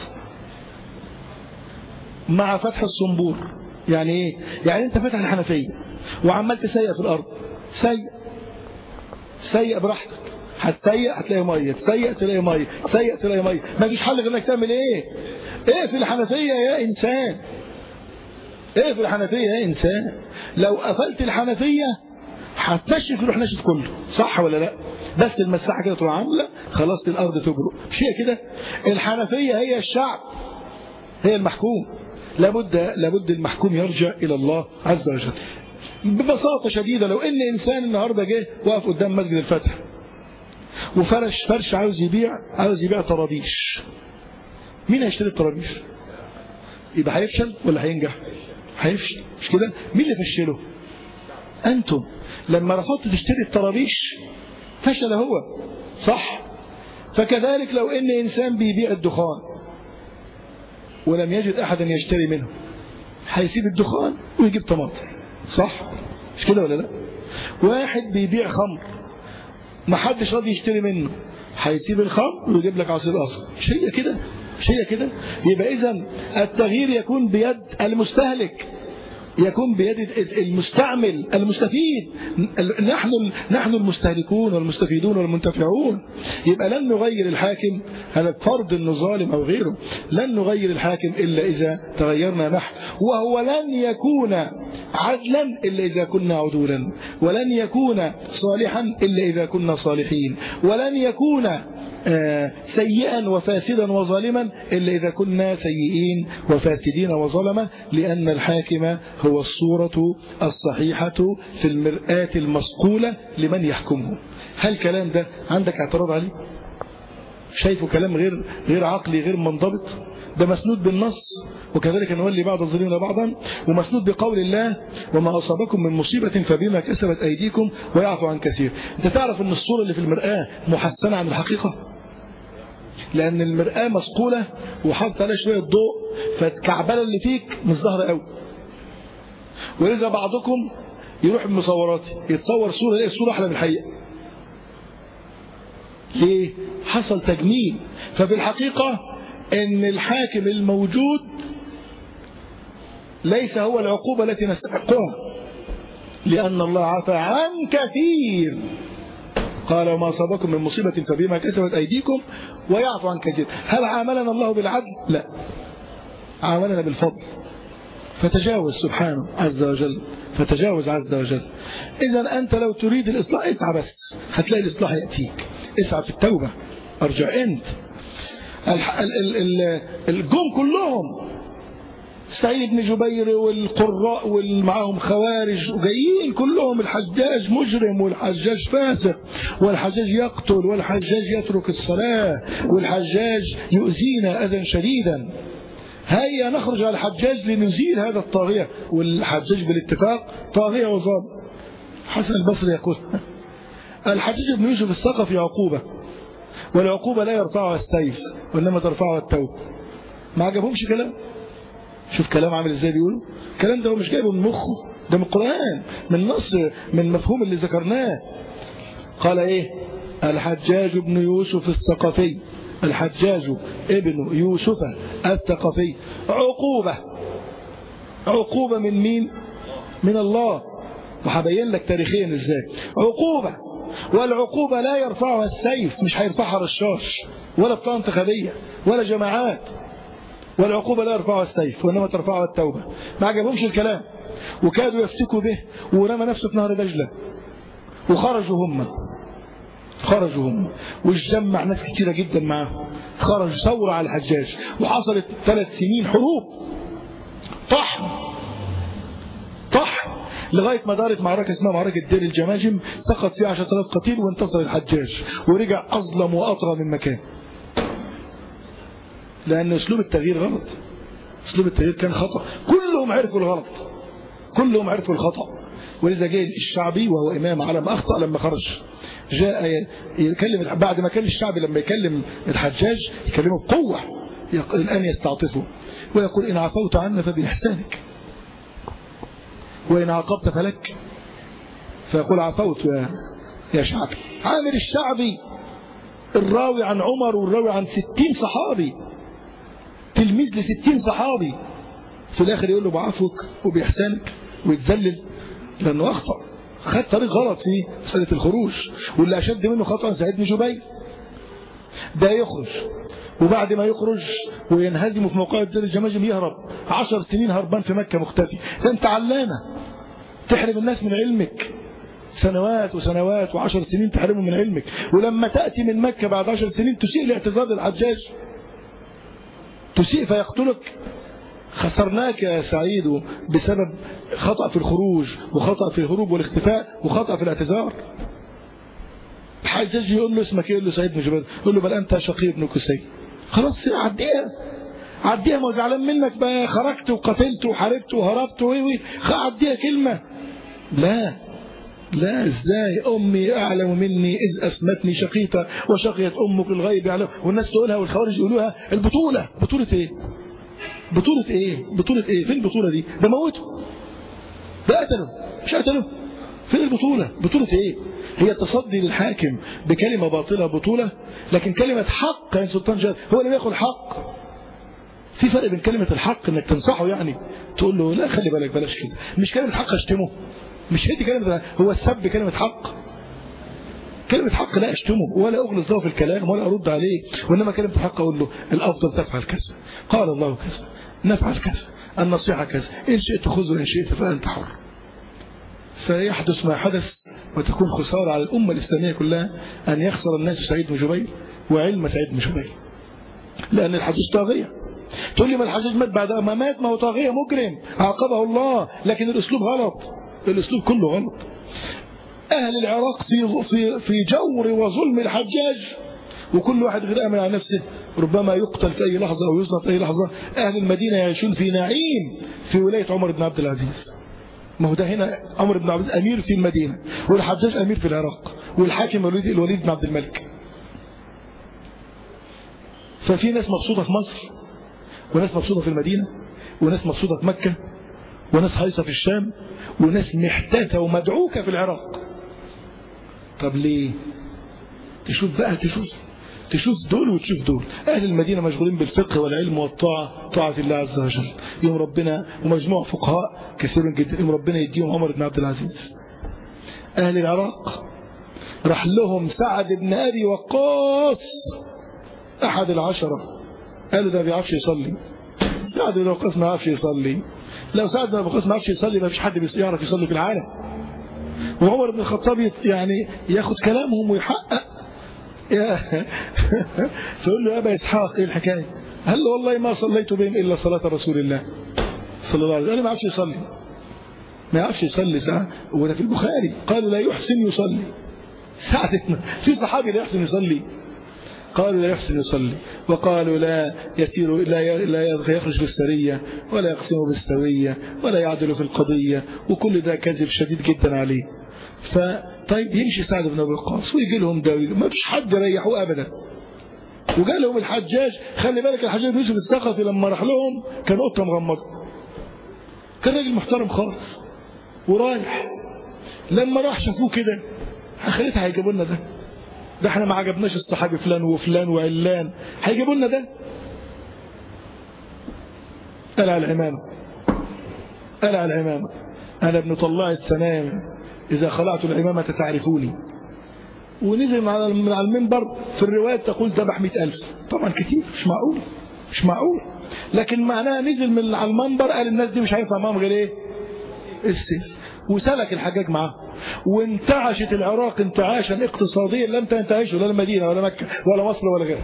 مع فتح الصنبور يعني ايه يعني انت فتح الحنفية وعمال تسيق في الأرض سيق سيق براحتك هتسيق هتلاقي ميه تسيق تلاقي ميه تسيق تلاقي ميه ما فيش حل غير انك تعمل ايه اقفل الحنفيه يا انسان اقفل الحنفيه يا انسان لو قفلت الحنفيه هتنشف يروح ناشف كله صح ولا لا بس المساحه كده تروح عامله خلاص الارض تجرؤ مش هي كده الحنفيه هي الشعب هي المحكوم لابد لابد المحكوم يرجع الى الله عز وجل ببساطه شديده لو ان انسان النهارده جه وقف قدام مسجد الفتح وفرش فرش عاوز يبيع عاوز يبيع طرابيش مين هيشتري الطرابيش يبقى هيفشل ولا هينجح هيفشل مش كده مين اللي فشله أنتم لما رفضت تشتري الطرابيش فشل هو صح فكذلك لو ان انسان بيبيع الدخان ولم يجد احدا يشتري منه هيسيب الدخان ويجيب طماطم صح مش كده ولا لا واحد بيبيع خمر ما حدش راضي يشتري منه هيسيب الخمر ويجيب لك عصير قصب مش هي كده مش هي كده يبقى اذا التغيير يكون بيد المستهلك يكون بيد المستعمل المستفيد نحن نحن المستهلكون والمستفيدون والمنتفعون يبقى لن نغير الحاكم هذا فرض انه ظالم او غيره لن نغير الحاكم الا اذا تغيرنا نحن وهو لن يكون عدلا الا اذا كنا عدولا ولن يكون صالحا الا اذا كنا صالحين ولن يكون آه، سيئا وفاسدا وظالما إلا إذا كنا سيئين وفاسدين وظلمة لأن الحاكم هو الصورة الصحيحة في المرآة المصقولة لمن يحكمه هل الكلام ده عندك اعتراض عليه شايفه كلام غير غير عقلي غير منضبط ده مسنود بالنص وكذلك نولي بعض الظالمين بعضا ومسنود بقول الله وما أصابكم من مصيبة فبما كسبت أيديكم ويعفو عن كثير انت تعرف ان الصورة اللي في المرآة محسنة عن الحقيقة لأن المرآة مسقولة وحاطط عليها شوية ضوء فالكعبلة اللي فيك مش ظاهرة قوي ولذا بعضكم يروح بمصورات يتصور صورة يلاقي الصورة أحلى من الحقيقة ليه؟ حصل تجميل ففي الحقيقة ان الحاكم الموجود ليس هو العقوبة التي نستحقها لأن الله عفى عن كثير قال وما أصابكم من مصيبة فبما كسبت أيديكم ويعفو عن كثير هل عاملنا الله بالعدل لا عاملنا بالفضل فتجاوز سبحانه عز وجل فتجاوز عز وجل إذا أنت لو تريد الإصلاح اسعى بس هتلاقي الإصلاح يأتيك اسعى في التوبة ارجع أنت الجم كلهم سعيد بن جبير والقراء والمعاهم خوارج وجايين كلهم الحجاج مجرم والحجاج فاسق والحجاج يقتل والحجاج يترك الصلاة والحجاج يؤذينا أذى شديدا هيا نخرج على الحجاج لنزيل هذا الطاغية والحجاج بالاتفاق طاغية وظالم حسن البصري يقول الحجاج بن يوسف الثقفي عقوبة والعقوبة لا يرفعها السيف وإنما ترفعها التوب ما عجبهمش كلام شوف كلام عامل ازاي بيقولوا الكلام ده هو مش جايبه من مخه ده من القرآن من نص من المفهوم اللي ذكرناه قال ايه الحجاج بن يوسف الثقفي الحجاج ابن يوسف الثقفي عقوبة عقوبة من مين من الله وهبين لك تاريخيا ازاي عقوبة والعقوبة لا يرفعها السيف مش هيرفعها رشاش ولا بطاقة انتخابية ولا جماعات والعقوبة لا يرفعها السيف وإنما ترفعها التوبة ما عجبهمش الكلام وكادوا يفتكوا به ورمى نفسه في نهر دجلة وخرجوا هم خرجوا هم وجمع ناس كتيرة جدا معاهم خرج ثورة على الحجاج وحصلت ثلاث سنين حروب طحن طحن لغاية ما دارت معركة اسمها معركة دير الجماجم سقط فيها 10000 قتيل وانتصر الحجاج ورجع أظلم وأطغى من مكان لأن أسلوب التغيير غلط أسلوب التغيير كان خطأ كلهم عرفوا الغلط كلهم عرفوا الخطأ ولذا جاء الشعبي وهو إمام على ما أخطأ لما خرج جاء يكلم بعد ما كان الشعبي لما يكلم الحجاج يكلمه بقوة الآن يستعطفه ويقول إن عفوت عنا فبإحسانك وإن عاقبت فلك فيقول عفوت يا يا شعبي عامر الشعبي الراوي عن عمر والراوي عن ستين صحابي تلميذ لستين صحابي في الآخر يقول له بعفوك وبإحسانك ويتذلل لأنه أخطأ خد طريق غلط في سنة الخروج واللي أشد منه خطأ سعيد بن جبير ده يخرج وبعد ما يخرج وينهزم في موقع الدير الجماجم يهرب عشر سنين هربان في مكة مختفي ده انت علامة تحرم الناس من علمك سنوات وسنوات وعشر سنين تحرمهم من علمك ولما تأتي من مكة بعد عشر سنين تسيء الاعتذار للحجاج تسيء فيقتلك خسرناك يا سعيد بسبب خطأ في الخروج وخطأ في الهروب والاختفاء وخطأ في الاعتذار الحجاج يقول له اسمك ايه يقول له سعيد بن جبير يقول له بل انت شقي بن كسي خلاص عديها عديها ما زعلان منك بقى خرجت وقتلت وحاربت وهربت وي عديها كلمة لا لا ازاي امي اعلم مني اذ اسمتني شقيقه وشقيت امك الغيب يعلم والناس تقولها والخوارج يقولوها البطوله بطوله ايه بطوله ايه بطوله ايه فين البطوله دي ده موته ده قتله مش قتله فين البطوله بطوله ايه هي التصدي للحاكم بكلمه باطله بطوله لكن كلمه حق يا سلطان جاد هو اللي بياخد حق في فرق بين كلمة الحق انك تنصحه يعني تقول له لا خلي بالك بلاش كده مش كلمة حق اشتمه مش هي دي كلمة هو السب كلمة حق كلمة حق لا أشتمه ولا أغلظ له في الكلام ولا أرد عليه وإنما كلمة الحق أقول له الأفضل تفعل كذا قال الله كذا نفعل كذا النصيحة كذا إن شئت خذ وإن شئت فأنت حر فيحدث ما حدث وتكون خسارة على الأمة الإسلامية كلها أن يخسر الناس سعيد بن جبير وعلم سعيد بن جبير لأن الحديث طاغية تقول لي ما الحجاج مات بعد ما مات ما هو طاغية مجرم عاقبه الله لكن الأسلوب غلط الأسلوب كله غلط أهل العراق في في في جور وظلم الحجاج وكل واحد غير أمن على نفسه ربما يقتل في أي لحظة أو يصنع في أي لحظة أهل المدينة يعيشون في نعيم في ولاية عمر بن عبد العزيز ما هو ده هنا عمر بن عبد العزيز أمير في المدينة والحجاج أمير في العراق والحاكم الوليد بن عبد الملك ففي ناس مبسوطة في مصر وناس مبسوطة في المدينة وناس مبسوطة في مكة وناس هايصة في الشام وناس محتاسة ومدعوكة في العراق طب ليه تشوف بقى تشوف تشوف دول وتشوف دول أهل المدينة مشغولين بالفقه والعلم والطاعة طاعة الله عز وجل يوم ربنا ومجموع فقهاء كثير جدا يوم ربنا يديهم عمر بن عبد العزيز أهل العراق راح لهم سعد بن أبي وقاص أحد العشرة قالوا ده ما بيعرفش يصلي سعد بن وقاص ما يعرفش يصلي لو سعد بن وقاص ما يعرفش يصلي ما فيش حد يعرف يصلي في العالم وعمر بن الخطاب يعني ياخد كلامهم ويحقق فيقول له يا ابا اسحاق ايه الحكايه قال له والله ما صليت بهم الا صلاه رسول الله صلى الله عليه وسلم ما يعرفش يصلي ما يعرفش يصلي ساعه وده في البخاري قال لا يحسن يصلي سعد في صحابي لا يحسن يصلي قالوا لا يحسن يصلي وقالوا لا يسير لا لا يخرج في السرية ولا يقسم بالسوية ولا يعدل في القضية وكل ده كذب شديد جدا عليه فطيب يمشي سعد بن ابي وقاص ويجي لهم ده ما فيش حد ريحوه ابدا وقال لهم الحجاج خلي بالك الحجاج يوسف الثقفي لما راح لهم كان قطه مغمضه كان راجل محترم خالص ورايح لما راح شافوه كده اخرتها هيجيبوا لنا ده ده احنا ما عجبناش الصحابي فلان وفلان وعلان هيجيبوا لنا ده قلع العمامة قلع العمامة أنا ابن طلاع السنام إذا خلعت العمامة تعرفوني ونزل من على المنبر في الرواية تقول ذبح مئة ألف طبعا كتير مش معقول مش معقول لكن معناها نزل من على المنبر قال الناس دي مش هينفع معاهم غير ايه السيف وسلك الحجاج معاه وانتعشت العراق انتعاشا اقتصاديا لم تنتعشه لا المدينة ولا مكة ولا مصر ولا غيرها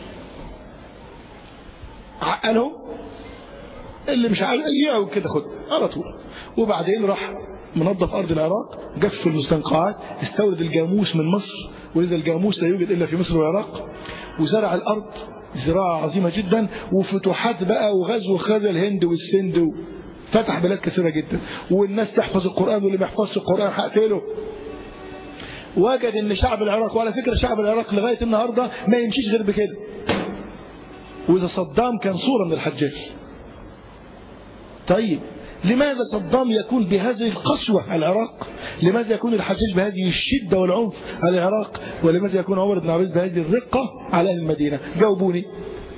عقلهم اللي مش عقل يعوا كده خد على طول وبعدين راح منظف أرض العراق جف المستنقعات استورد الجاموس من مصر ولذا الجاموس لا يوجد إلا في مصر والعراق وزرع الأرض زراعة عظيمة جدا وفتوحات بقى وغزو خذ الهند والسند فتح بلاد كثيرة جدا والناس تحفظ القرآن واللي ما يحفظش القرآن هقتله وجد ان شعب العراق وعلى فكرة شعب العراق لغاية النهاردة ما يمشيش غير بكده وإذا صدام كان صورة من الحجاج طيب لماذا صدام يكون بهذه القسوة على العراق لماذا يكون الحجاج بهذه الشدة والعنف على العراق ولماذا يكون عمر بن عبد بهذه الرقة على أهل المدينة جاوبوني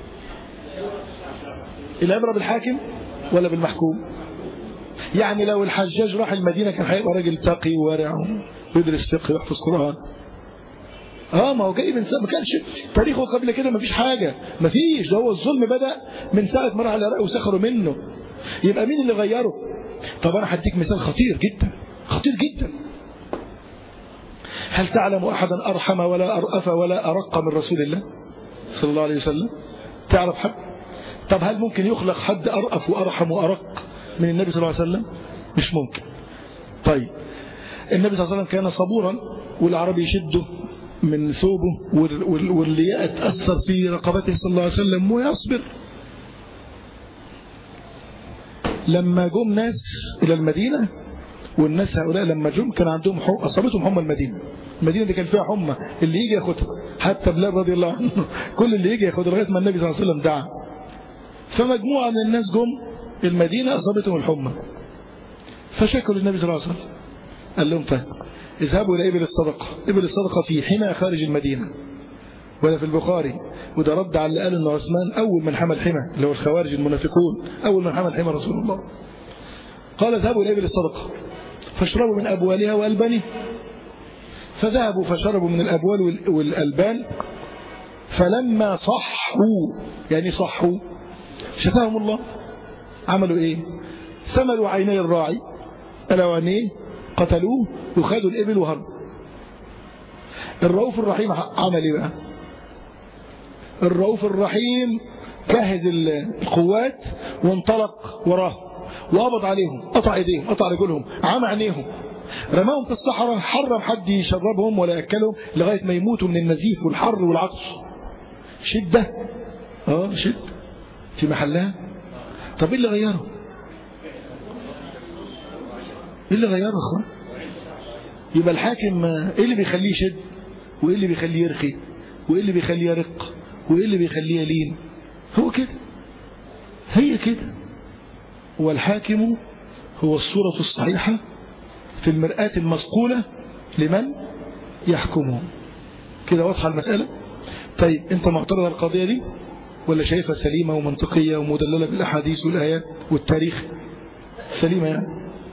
العبرة بالحاكم ولا بالمحكوم يعني لو الحجاج راح المدينة كان هيبقى راجل تقي وورع ويدرس فقه ويحفظ قرآن اه ما هو جاي من سنة ما كانش تاريخه قبل كده ما فيش حاجة ما فيش ده هو الظلم بدأ من ساعة ما راح العراق وسخروا منه يبقى مين اللي غيره طب انا هديك مثال خطير جدا خطير جدا هل تعلم احدا ارحم ولا ارأف ولا ارق من رسول الله صلى الله عليه وسلم تعرف حد طب هل ممكن يخلق حد ارأف وارحم وارق من النبي صلى الله عليه وسلم مش ممكن طيب النبي صلى الله عليه وسلم كان صبورا والعربي يشده من ثوبه واللي يتأثر في رقبته صلى الله عليه وسلم ويصبر لما جم ناس إلى المدينة والناس هؤلاء لما جم كان عندهم حم... أصابتهم حمى المدينة المدينة دي كان فيها حمى اللي يجي ياخدها حتى بلال رضي الله عنه كل اللي يجي ياخدها لغاية ما النبي صلى الله عليه وسلم دعا فمجموعة من الناس جم المدينة أصابتهم الحمى فشكوا للنبي صلى الله عليه وسلم قال لهم طيب اذهبوا إلى إبل الصدقة إبل الصدقة في حمى خارج المدينة ولا في البخاري وده رد على اللي قال ان عثمان أول من حمل حمى اللي هو الخوارج المنافقون أول من حمل حمى رسول الله قال اذهبوا إلى إبل الصدقة فاشربوا من أبوالها وألبانها فذهبوا فشربوا من الأبوال والألبان فلما صحوا يعني صحوا شفاهم الله عملوا ايه ثملوا عيني الراعي ألا عينيه قتلوه وخدوا الإبل وهربوا الرؤوف الرحيم عمل ايه بقى الرؤوف الرحيم جهز القوات وانطلق وراه وقبض عليهم قطع ايديهم قطع رجلهم عمى عينيهم رماهم في الصحراء حرم حد يشربهم ولا ياكلهم لغايه ما يموتوا من النزيف والحر والعطش شده اه شده في محلها طب ايه اللي غيره ايه اللي غيره اخوان يبقى الحاكم ايه اللي بيخليه يشد وايه اللي بيخليه يرخي وايه اللي بيخليه يرق وايه اللي بيخليه يلين هو كده هي كده والحاكم هو الصورة الصحيحة في المرآة المصقولة لمن يحكمه كده واضحة المسألة طيب انت معترض على القضية دي ولا شايفها سليمة ومنطقية ومدللة بالأحاديث والآيات والتاريخ سليمة يعني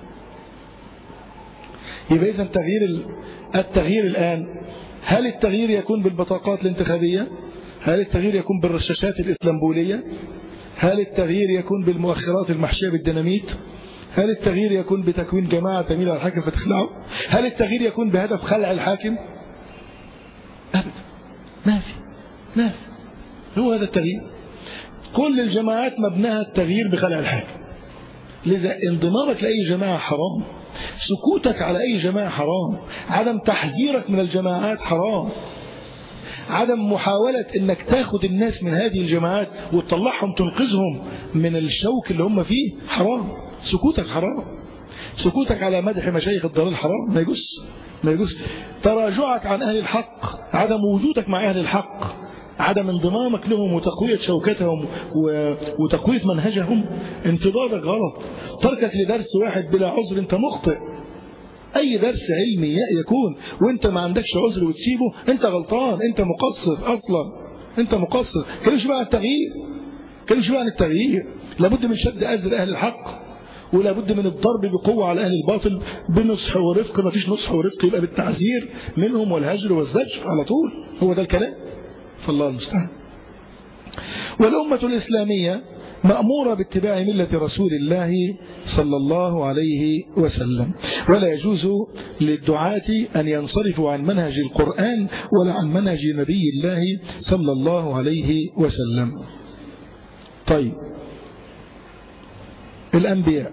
يبقى إذا التغيير التغيير الآن هل التغيير يكون بالبطاقات الانتخابية هل التغيير يكون بالرشاشات الإسلامبولية هل التغيير يكون بالمؤخرات المحشية بالديناميت هل التغيير يكون بتكوين جماعة تميل على الحاكم فتخلعه هل التغيير يكون بهدف خلع الحاكم أبدا ما في ما في هو هذا التغيير كل الجماعات مبناها التغيير بخلع الحاكم لذا انضمامك لأي جماعة حرام سكوتك على أي جماعة حرام عدم تحذيرك من الجماعات حرام عدم محاولة انك تاخد الناس من هذه الجماعات وتطلعهم تنقذهم من الشوك اللي هم فيه حرام سكوتك حرام سكوتك على مدح مشايخ الضلال حرام ما يجوز ما يجوز تراجعك عن أهل الحق عدم وجودك مع أهل الحق عدم انضمامك لهم وتقوية شوكتهم وتقوية منهجهم انتظارك غلط تركك لدرس واحد بلا عذر انت مخطئ اي درس علمي يكون وانت ما عندكش عذر وتسيبه انت غلطان انت مقصر اصلا انت مقصر كلمش بقى عن التغيير كلمش بقى عن التغيير لابد من شد ازر اهل الحق ولا بد من الضرب بقوة على أهل الباطل بنصح ورفق ما فيش نصح ورفق يبقى بالتعذير منهم والهجر والزجر على طول هو ده الكلام فالله المستعان والأمة الإسلامية مأمورة باتباع ملة رسول الله صلى الله عليه وسلم ولا يجوز للدعاة أن ينصرفوا عن منهج القرآن ولا عن منهج نبي الله صلى الله عليه وسلم طيب الأنبياء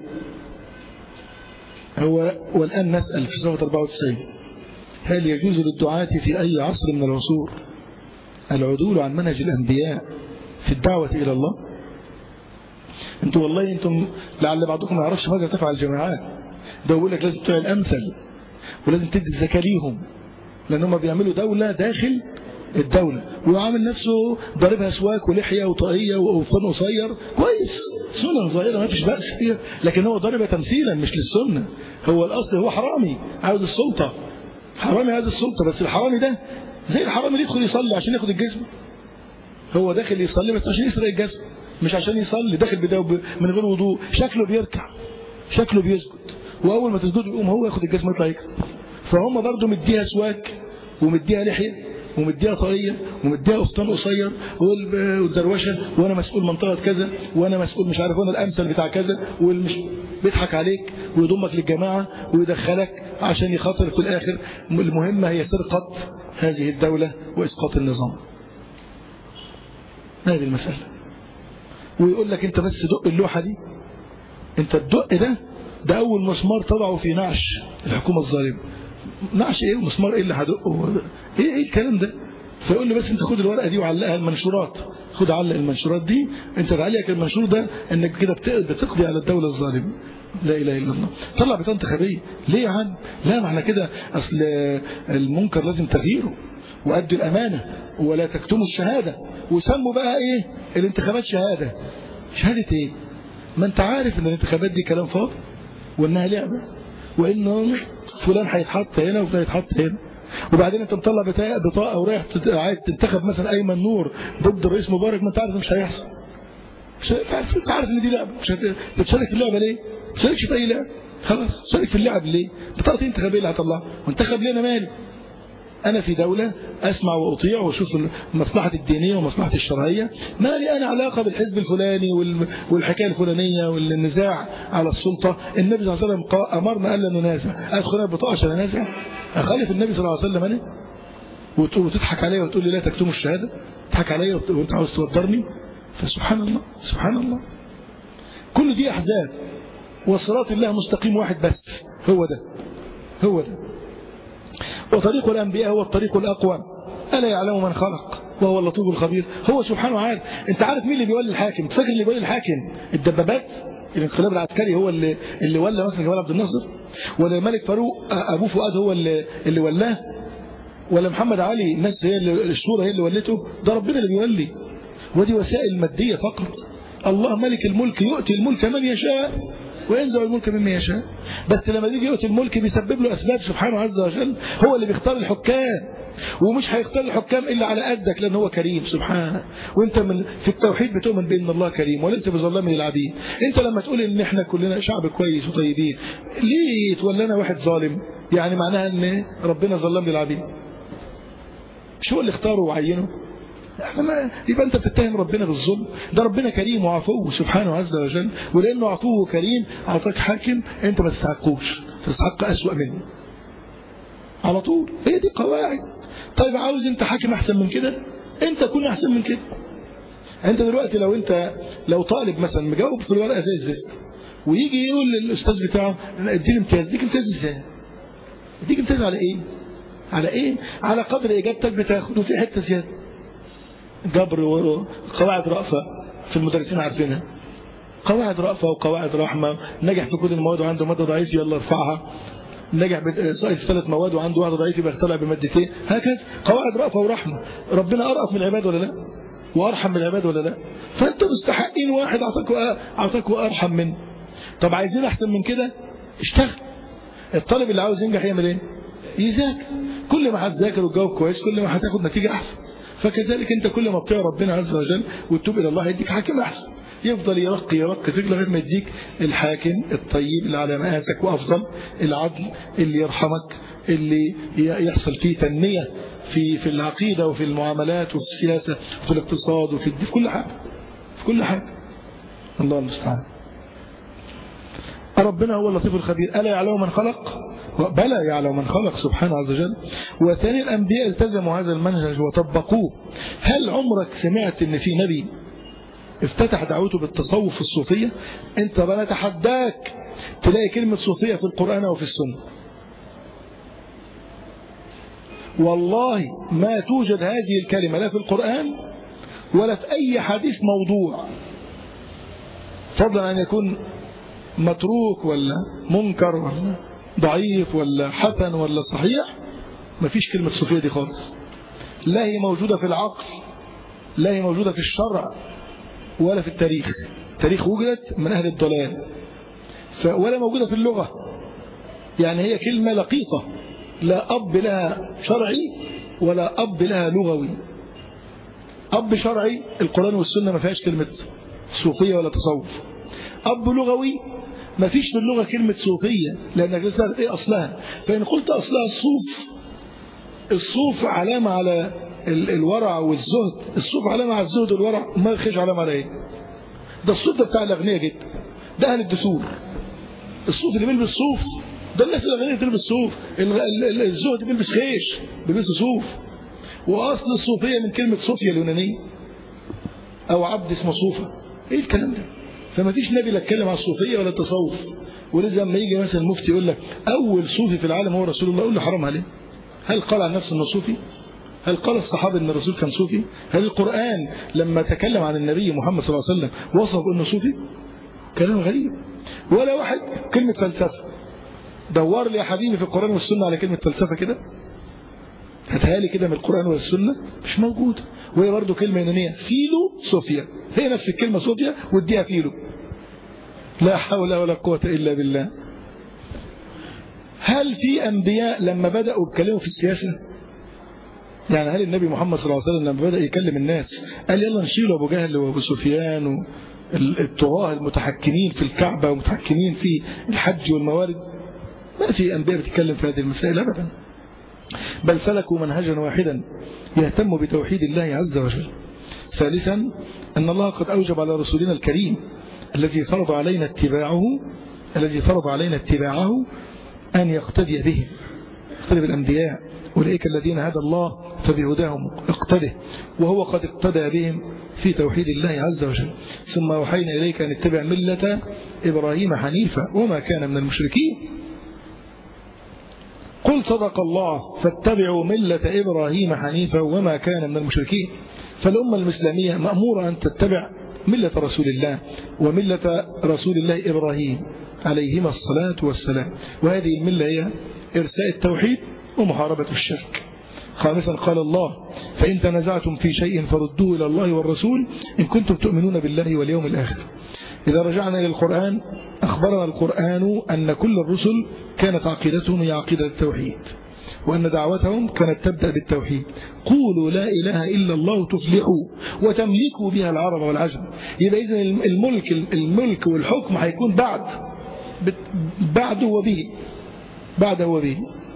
هو والآن نسأل في صفحة 94 هل يجوز للدعاة في أي عصر من العصور العدول عن منهج الأنبياء في الدعوة إلى الله انتوا والله انتم لعل بعضكم ما يعرفش ماذا تفعل الجماعات ده يقول لك لازم تعمل الأمثل ولازم تدي الزكاة ليهم لأن هم بيعملوا دولة داخل الدولة وعامل نفسه ضاربها سواك ولحية وطاقية وفطن قصير كويس سنة صغيرة ما فيش بأس فيها لكن هو ضاربها تمثيلا مش للسنة هو الأصل هو حرامي عاوز السلطة حرامي عاوز السلطة بس الحرامي ده زي الحرامي اللي يدخل يصلي عشان ياخد الجزمة هو داخل يصلي بس عشان يسرق الجزمة مش عشان يصلي داخل بداية من غير وضوء شكله بيركع شكله بيسجد وأول ما تسجد يقوم هو ياخد الجزمة يطلع يجري فهم برضه مديها سواك ومديها لحية ومديها طرية ومديها قفطان قصير والدروشة وانا مسؤول منطقة كذا وانا مسؤول مش عارف وانا الامثل بتاع كذا والمش بيضحك عليك ويضمك للجماعة ويدخلك عشان يخاطر في الاخر المهمة هي سرقة هذه الدولة واسقاط النظام هذه المسألة ويقول لك انت بس دق اللوحة دي انت الدق ده ده اول مسمار تضعه في نعش الحكومة الظالمة نعش ايه ومسمار ايه اللي هدقه ايه ايه الكلام ده فيقول له بس انت خد الورقه دي وعلقها المنشورات خد علق المنشورات دي انت تعليقك المنشور ده انك كده بتقضي على الدوله الظالمه لا اله الا الله طلع بطاقه انتخابيه ليه يا عم لا معنى كده اصل المنكر لازم تغييره وادوا الامانه ولا تكتموا الشهاده وسموا بقى ايه الانتخابات شهاده شهاده ايه ما انت عارف ان الانتخابات دي كلام فاضي وانها لعبه وانه فلان هيتحط هنا وفلان هيتحط هنا وبعدين انت مطلع بطاقه ورايح عايز تنتخب مثلا ايمن نور ضد الرئيس مبارك ما انت عارف مش هيحصل مش انت عارف ان دي لعبه مش هتشارك في اللعبه ليه؟ ما تشاركش في اي لعبه خلاص شارك في اللعب ليه؟ بطاقه انتخابيه اللي هطلعها وانتخب ليه انا مالي؟ أنا في دولة أسمع وأطيع وأشوف المصلحة الدينية والمصلحة الشرعية ما لي أنا علاقة بالحزب الفلاني والحكاية الفلانية والنزاع على السلطة النبي صلى الله عليه وسلم أمرنا ألا ننازع أدخل أنا بطاقة عشان أنازع أخالف النبي صلى الله عليه وسلم أنا وتضحك علي وتقول لي لا تكتموا الشهادة تضحك علي وأنت عاوز توترني فسبحان الله سبحان الله كل دي أحزاب وصراط الله مستقيم واحد بس هو ده هو ده وطريق الأنبياء هو الطريق الأقوى ألا يعلم من خلق وهو اللطيف الخبير هو سبحانه وتعالى انت عارف مين اللي بيولي الحاكم فاكر اللي بيولي الحاكم الدبابات الانقلاب العسكري هو اللي اللي ولى مثلا جمال عبد الناصر ولا الملك فاروق ابوه فؤاد هو اللي اللي ولاه ولا محمد علي الناس هي اللي الشورى هي اللي ولته ده ربنا اللي بيولي ودي وسائل ماديه فقط الله ملك الملك يؤتي الملك من يشاء وينزع الملك مما يشاء بس لما يجي يؤتي الملك بيسبب له أسباب سبحانه عز وجل هو اللي بيختار الحكام ومش هيختار الحكام إلا على قدك لأن هو كريم سبحانه وانت من في التوحيد بتؤمن بأن الله كريم وليس بظلام للعبيد انت لما تقول ان احنا كلنا شعب كويس وطيبين ليه يتولانا واحد ظالم يعني معناها ان ربنا ظلام للعبيد مش هو اللي اختاره وعينه ما يبقى انت بتتهم ربنا بالظلم ده ربنا كريم وعفو سبحانه عز وجل ولانه عفو وكريم اعطاك حاكم انت ما تستحقوش تستحق اسوأ منه على طول هي دي قواعد طيب عاوز انت حاكم احسن من كده انت كن احسن من كده انت دلوقتي لو انت لو طالب مثلا مجاوب في الورقه زي الزفت ويجي يقول للاستاذ بتاعه اديني امتياز اديك امتياز ازاي اديك امتياز على ايه على ايه على قدر اجابتك بتاخد وفي حته زياده جبر وقواعد رأفة في المدرسين عارفينها قواعد رأفة وقواعد رحمة نجح في كل المواد وعنده مادة ضعيف يلا ارفعها نجح سائل في ثلاث مواد وعنده واحدة ضعيف يبقى طلع بمادتين هكذا قواعد رأفة ورحمة ربنا أرأف من العباد ولا لا وأرحم من العباد ولا لا فأنت مستحقين واحد أعطاكوا أعطاكوا أرحم منه طب عايزين أحسن من كده اشتغل الطالب اللي عاوز ينجح يعمل ايه يذاكر كل ما هتذاكر وتجاوب كويس كل ما هتاخد نتيجة أحسن فكذلك انت كل ما تطيع ربنا عز وجل وتتوب الى الله يديك حاكم احسن يفضل يرقي يرقي فيك لغايه ما يديك الحاكم الطيب اللي على مقاسك وافضل العدل اللي يرحمك اللي يحصل فيه تنميه في في العقيده وفي المعاملات وفي السياسه وفي الاقتصاد وفي في كل حاجه في كل حاجه الله المستعان ربنا هو اللطيف الخبير ألا يعلم من خلق بلى يعلم من خلق سبحانه عز وجل وثاني الأنبياء التزموا هذا المنهج وطبقوه هل عمرك سمعت ان في نبي افتتح دعوته بالتصوف الصوفية انت بقى نتحداك تلاقي كلمة صوفية في القرآن وفي السنة والله ما توجد هذه الكلمة لا في القرآن ولا في أي حديث موضوع فضلا أن يكون متروك ولا منكر ولا ضعيف ولا حسن ولا صحيح مفيش كلمة صوفية دي خالص لا هي موجودة في العقل لا هي موجودة في الشرع ولا في التاريخ التاريخ وجدت من أهل الضلال ولا موجودة في اللغة يعني هي كلمة لقيطة لا أب لها شرعي ولا أب لها لغوي أب شرعي القرآن والسنة ما فيهاش كلمة صوفية ولا تصوف أب لغوي ما فيش في اللغة كلمة صوفية لأنك تسأل إيه أصلها فإن قلت أصلها الصوف الصوف علامة على الورع والزهد الصوف علامة على الزهد والورع ما الخيش علامة على إيه ده الصوف ده بتاع الأغنياء جدا ده أهل الدثور الصوف اللي بيلبس صوف ده الناس الأغنياء بتلبس صوف الزهد بيلبس خيش بيلبس صوف وأصل الصوفية من كلمة صوفيا اليونانية أو عبد اسمه صوفة إيه الكلام ده فما فيش نبي لا اتكلم عن الصوفيه ولا التصوف ولذا لما يجي مثلا المفتي يقول لك اول صوفي في العالم هو رسول الله يقول له حرام عليه هل قال عن نفسه انه صوفي هل قال الصحابة أن الرسول كان صوفي هل القرآن لما تكلم عن النبي محمد صلى الله عليه وسلم وصف أنه صوفي كلام غريب ولا واحد كلمة فلسفة دور لي يا حبيبي في القرآن والسنة على كلمة فلسفة كده هاتها لي كده من القرآن والسنة مش موجود وهي برضه كلمة يونانية فيلو صوفيا هي نفس الكلمة صوفيا واديها فيلو لا حول ولا قوة إلا بالله هل في أنبياء لما بدأوا يتكلموا في السياسة يعني هل النبي محمد صلى الله عليه وسلم لما بدأ يكلم الناس قال يلا نشيل أبو جهل وأبو سفيان والطغاة المتحكمين في الكعبة ومتحكمين في الحج والموارد ما في أنبياء بتتكلم في هذه المسائل أبدا بل سلكوا منهجا واحدا يهتم بتوحيد الله عز وجل ثالثا أن الله قد أوجب على رسولنا الكريم الذي فرض علينا اتباعه الذي فرض علينا اتباعه أن يقتدي به يقتدي بالأنبياء أولئك الذين هدى الله فبهداهم اقتده وهو قد اقتدى بهم في توحيد الله عز وجل ثم أوحينا إليك أن اتبع ملة إبراهيم حنيفا وما كان من المشركين قل صدق الله فاتبعوا ملة إبراهيم حنيفا وما كان من المشركين فالأمة الإسلامية مأمورة أن تتبع ملة رسول الله وملة رسول الله إبراهيم عليهما الصلاة والسلام وهذه الملة هي إرساء التوحيد ومحاربة الشرك خامسا قال الله فإن تنازعتم في شيء فردوه إلى الله والرسول إن كنتم تؤمنون بالله واليوم الآخر إذا رجعنا إلى القرآن أخبرنا القرآن أن كل الرسل كانت عقيدتهم هي عقيدة التوحيد وأن دعوتهم كانت تبدأ بالتوحيد قولوا لا إله إلا الله تفلحوا وتملكوا بها العرب والعجم يبقى إذن الملك الملك والحكم هيكون بعد بعده وبه بعده وبه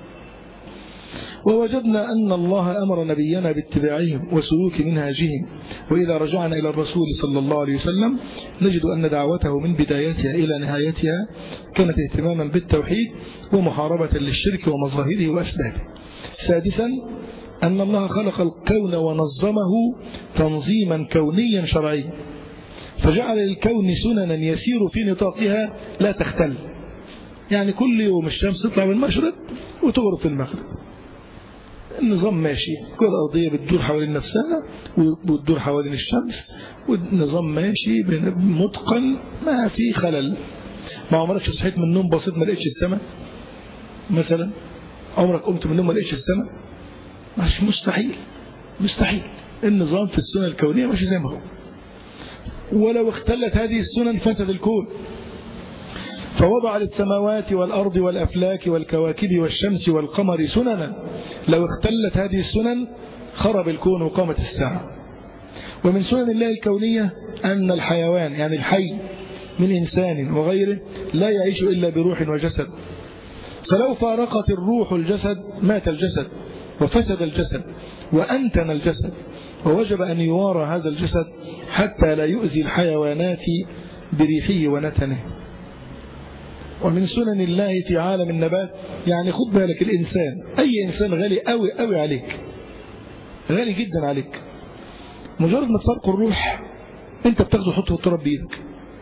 ووجدنا أن الله أمر نبينا باتباعهم وسلوك منهاجهم وإذا رجعنا إلى الرسول صلى الله عليه وسلم نجد أن دعوته من بدايتها إلى نهايتها كانت اهتماما بالتوحيد ومحاربة للشرك ومظاهره وأسبابه سادسا أن الله خلق الكون ونظمه تنظيما كونيا شرعيا فجعل للكون سننا يسير في نطاقها لا تختل يعني كل يوم الشمس تطلع من المشرق وتغرب في المغرب النظام ماشي كرة أرضية بتدور حوالين نفسها وبتدور حوالين الشمس والنظام ماشي متقن ما في خلل ما عمرك صحيت من النوم بسيط ما لقيتش السماء مثلا عمرك قمت من النوم ما لقيتش السماء مش مستحيل مستحيل النظام في السنة الكونية ماشي زي ما هو ولو اختلت هذه السنن فسد الكون فوضع للسماوات والأرض والأفلاك والكواكب والشمس والقمر سننا لو اختلت هذه السنن خرب الكون وقامت الساعة ومن سنن الله الكونية أن الحيوان يعني الحي من إنسان وغيره لا يعيش إلا بروح وجسد فلو فارقت الروح الجسد مات الجسد وفسد الجسد وأنتن الجسد ووجب أن يوارى هذا الجسد حتى لا يؤذي الحيوانات بريحه ونتنه ومن سنن الله في عالم النبات يعني خد بالك الإنسان أي إنسان غالي قوي قوي عليك غالي جدا عليك مجرد ما تفرق الروح انت بتاخده تحطه في التراب بإيدك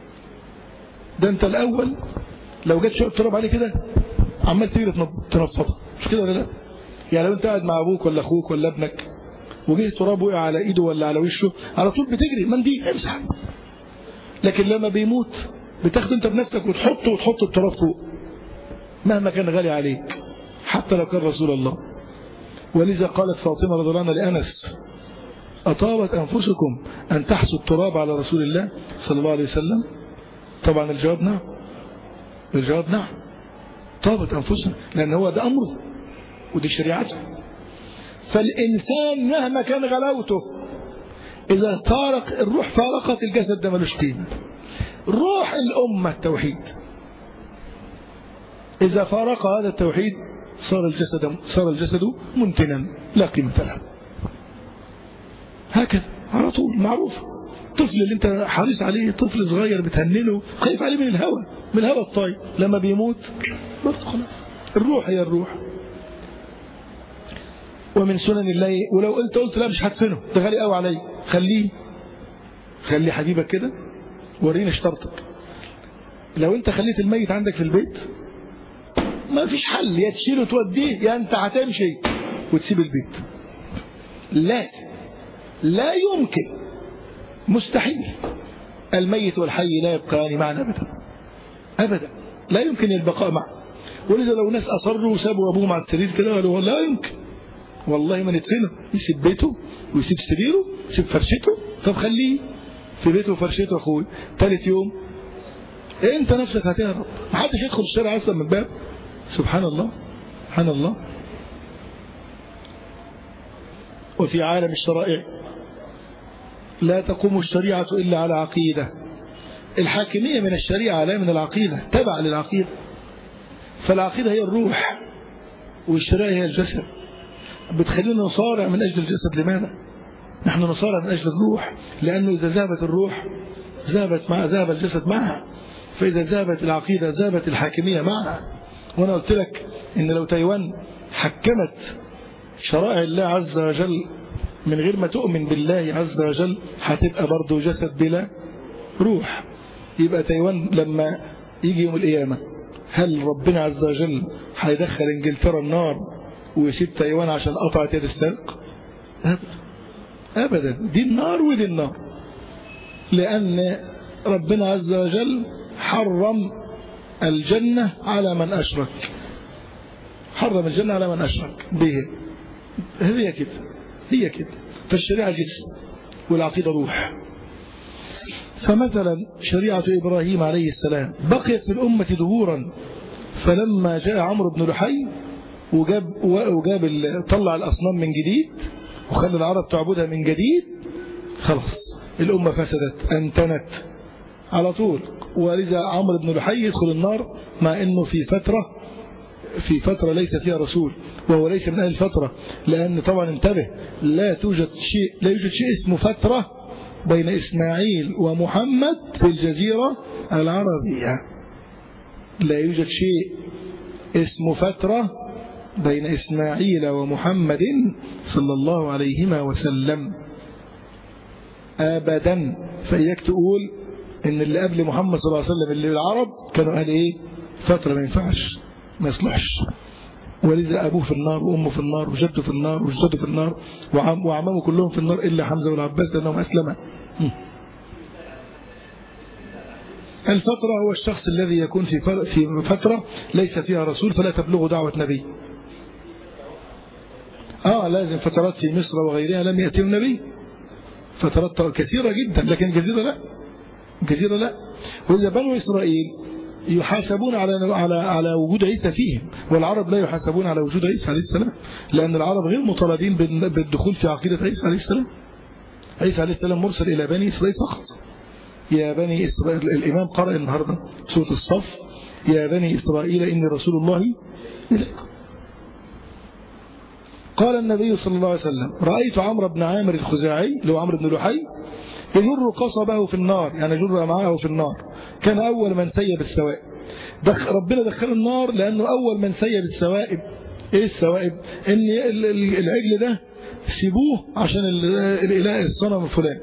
ده انت الأول لو جت شوية تراب عليه كده عمال تجري تنفضها مش كده ولا لا يعني لو انت قاعد مع ابوك ولا اخوك ولا ابنك وجه تراب وقع على ايده ولا على وشه على طول بتجري منديل امسح لكن لما بيموت بتاخده انت بنفسك وتحطه وتحط التراب فوق مهما كان غالي عليك حتى لو كان رسول الله ولذا قالت فاطمة رضي الله عنها لأنس أطابت أنفسكم أن تحسوا التراب على رسول الله صلى الله عليه وسلم طبعا الجواب نعم الجواب نعم طابت أنفسنا لأن هو ده أمره ودي شريعته فالإنسان مهما كان غلاوته إذا فارق الروح فارقت الجسد ده ملوش قيمة روح الأمة التوحيد إذا فارق هذا التوحيد صار الجسد صار الجسد منتنا لا قيمة له هكذا على طول معروف الطفل اللي انت حريص عليه طفل صغير بتهننه خايف عليه من الهوى من الهوى الطاير لما بيموت برضه خلاص الروح هي الروح ومن سنن الله ولو قلت قلت لا مش هدفنه ده غالي قوي عليا خليه خلي حبيبك كده وريني اشترطك لو انت خليت الميت عندك في البيت ما فيش حل يا تشيله وتوديه يا انت هتمشي وتسيب البيت لازم لا يمكن مستحيل الميت والحي لا يبقيان معا أبدا أبدا لا يمكن البقاء معا ولذا لو ناس أصروا وسابوا أبوهم على السرير كده قالوا لا يمكن والله ما نتفنه يسيب بيته ويسيب سريره يسيب فرشته طب خليه في بيته وفرشته أخوي ثالث يوم إيه انت نفسك هتهرب محدش يدخل الشارع اصلا من الباب سبحان الله سبحان الله وفي عالم الشرائع لا تقوم الشريعة إلا على عقيدة الحاكمية من الشريعة لا من العقيدة تبع للعقيدة فالعقيدة هي الروح والشريعة هي الجسد بتخلينا نصارع من أجل الجسد لماذا؟ نحن نصارع من أجل الروح لأنه إذا ذهبت الروح ذهبت مع ذهب الجسد معها فإذا ذهبت العقيدة ذهبت الحاكمية معها وأنا قلت لك إن لو تايوان حكمت شرائع الله عز وجل من غير ما تؤمن بالله عز وجل هتبقى برضه جسد بلا روح يبقى تايوان لما يجي يوم القيامة هل ربنا عز وجل هيدخل انجلترا النار ويسيب تايوان عشان قطعت يد السرق أبدا أبدا دي النار ودي النار لأن ربنا عز وجل حرم الجنة على من أشرك حرم الجنة على من أشرك به هي كده هي كده فالشريعة جسم والعقيدة روح فمثلا شريعة إبراهيم عليه السلام بقيت في الأمة دهورا فلما جاء عمرو بن لحي وجاب, وجاب طلع الأصنام من جديد وخلى العرب تعبدها من جديد خلاص الأمة فسدت أنتنت على طول ولذا عمرو بن لحي يدخل النار مع أنه في فترة في فترة ليس فيها رسول وهو ليس من أهل الفترة لأن طبعا انتبه لا توجد شيء لا يوجد شيء اسمه فترة بين إسماعيل ومحمد في الجزيرة العربية لا يوجد شيء اسمه فترة بين إسماعيل ومحمد صلى الله عليهما وسلم أبدا فإياك تقول إن اللي قبل محمد صلى الله عليه وسلم اللي العرب كانوا قال إيه فترة ما ينفعش ما يصلحش ولذا أبوه في النار وأمه في النار وجده في النار وجده في النار وعم وعمامه كلهم في النار إلا حمزة والعباس لأنهم أسلما الفترة هو الشخص الذي يكون في في فترة ليس فيها رسول فلا تبلغ دعوة نبي آه لازم فترات في مصر وغيرها لم يأتي النبي فترات كثيرة جدا لكن الجزيرة لا الجزيرة لا وإذا بنو إسرائيل يحاسبون على على على وجود عيسى فيهم والعرب لا يحاسبون على وجود عيسى عليه السلام لأن العرب غير مطالبين بالدخول في عقيدة عيسى عليه السلام عيسى عليه السلام مرسل إلى بني إسرائيل فقط يا بني إسرائيل الإمام قرأ النهاردة سورة الصف يا بني إسرائيل إني رسول الله إليكم قال النبي صلى الله عليه وسلم رأيت عمرو بن عامر الخزاعي اللي هو عمرو بن لحي يجر قصبه في النار يعني يجر معه في النار كان أول من سيب السوائب دخ ربنا دخله النار لأنه أول من سيب السوائب إيه السوائب إن العجل ده سيبوه عشان الإله الصنم الفلاني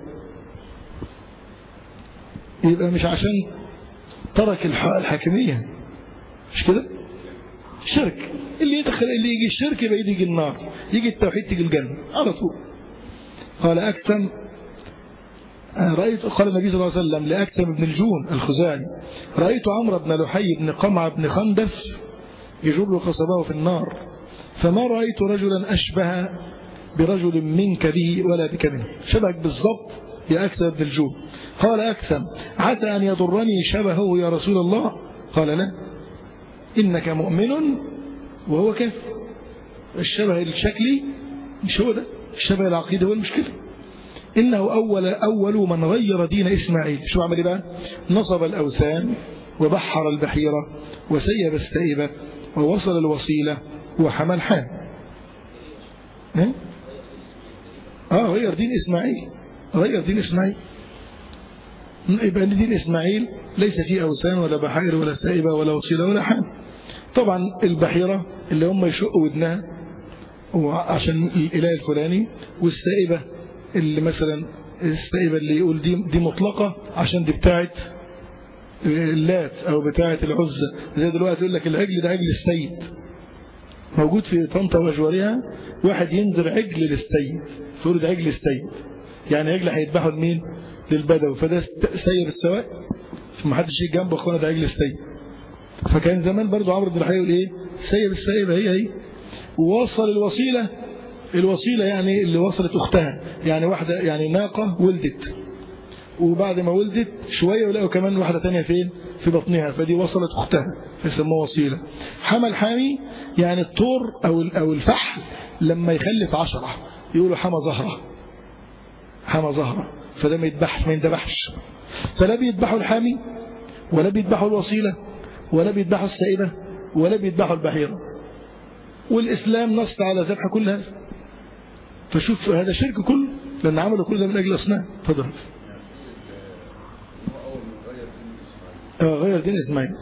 يبقى مش عشان ترك الحاكمية مش كده الشرك اللي يدخل اللي يجي الشرك يبقى يجي النار يجي التوحيد تيجي الجنة على طول قال أكثم رأيت قال النبي صلى الله عليه وسلم لأكثم بن الجون الخزاعي رأيت عمرو بن لحي بن قمع بن خندف يجر قصبه في النار فما رأيت رجلا أشبه برجل منك به ولا بك منه شبهك بالضبط يا أكثم بن الجون قال أكثم عسى أن يضرني شبهه يا رسول الله قال لا إنك مؤمن وهو كافر الشبه الشكلي مش هو ده الشبه العقيدة هو المشكلة إنه أول أول من غير دين إسماعيل شو عمل بقى نصب الأوثان وبحر البحيرة وسيب السائبة ووصل الوصيلة وحمى الحام آه غير دين إسماعيل غير دين إسماعيل يبقى دين إسماعيل ليس فيه أوثان ولا بحير ولا سائبة ولا وصيلة ولا حام طبعا البحيرة اللي هم يشقوا ودنها عشان الإله الفلاني والسائبة اللي مثلا السائبة اللي يقول دي, دي مطلقة عشان دي بتاعت اللات أو بتاعت العزة زي دلوقتي يقول لك العجل ده عجل السيد موجود في طنطا وأجوارها واحد ينذر عجل للسيد فرد عجل السيد يعني عجل هيذبحه لمين للبدوي فده سير السواء ما حدش يجي جنبه اخوانا ده عجل السيد فكان زمان برضو عمرو بن الحي يقول ايه سير السيد هي هي ووصل الوسيلة الوسيلة يعني اللي وصلت أختها يعني واحدة يعني ناقة ولدت وبعد ما ولدت شوية ولقوا كمان واحدة تانية فين في بطنها فدي وصلت أختها يسموها وسيلة حمل حامي يعني الطور أو أو الفحل لما يخلف عشرة يقولوا حمى زهرة حمى زهرة فده ما يذبحش ما يندبحش فلا بيذبحوا الحامي ولا بيذبحوا الوسيلة ولا بيذبحوا السائبة ولا بيذبحوا البحيرة والإسلام نص على ذبح كل هذا فشوف هذا شرك كله لأن عملوا كل ده من أجل أصنام تفضل آه غير دين إسماعيل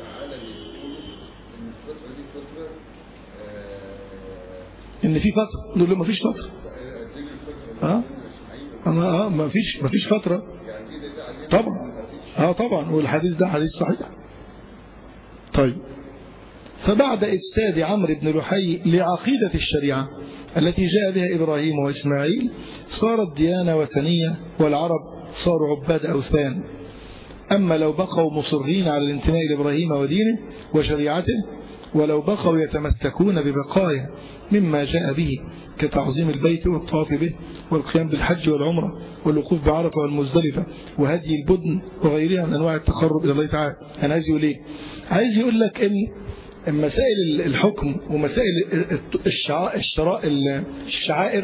إن في فترة نقول له ما فيش فترة اه أنا اه ما فيش ما فيش فترة طبعا اه طبعا والحديث ده حديث صحيح طيب فبعد إفساد عمرو بن لحي لعقيدة الشريعة التي جاء بها إبراهيم وإسماعيل صارت ديانة وثنية والعرب صاروا عباد أوثان أما لو بقوا مصرين على الانتماء لإبراهيم ودينه وشريعته ولو بقوا يتمسكون ببقايا مما جاء به كتعظيم البيت والطواف به والقيام بالحج والعمرة والوقوف بعرفة والمزدلفة وهدي البدن وغيرها من أنواع التقرب إلى الله تعالى أنا عايز يقول إيه عايز يقول لك إن مسائل الحكم ومسائل الشرائع الشعائر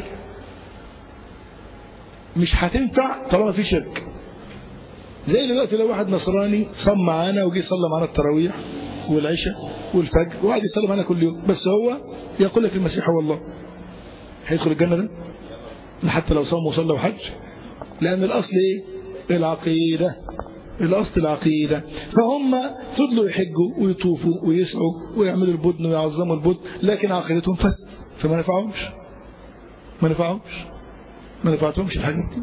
مش هتنفع طالما في شرك زي دلوقتي لو واحد نصراني صم معانا وجي صلى معانا التراويح والعشاء والفجر وقعد يصلي معانا كل يوم بس هو يقول لك المسيح هو الله هيدخل الجنة ده حتى لو صام وصلى وحج لأن الأصل إيه العقيدة الأصل العقيدة فهم فضلوا يحجوا ويطوفوا ويسعوا ويعملوا البدن ويعظموا البدن لكن عقيدتهم فسد فما نفعهمش ما نفعهمش ما نفعتهمش الحاجات دي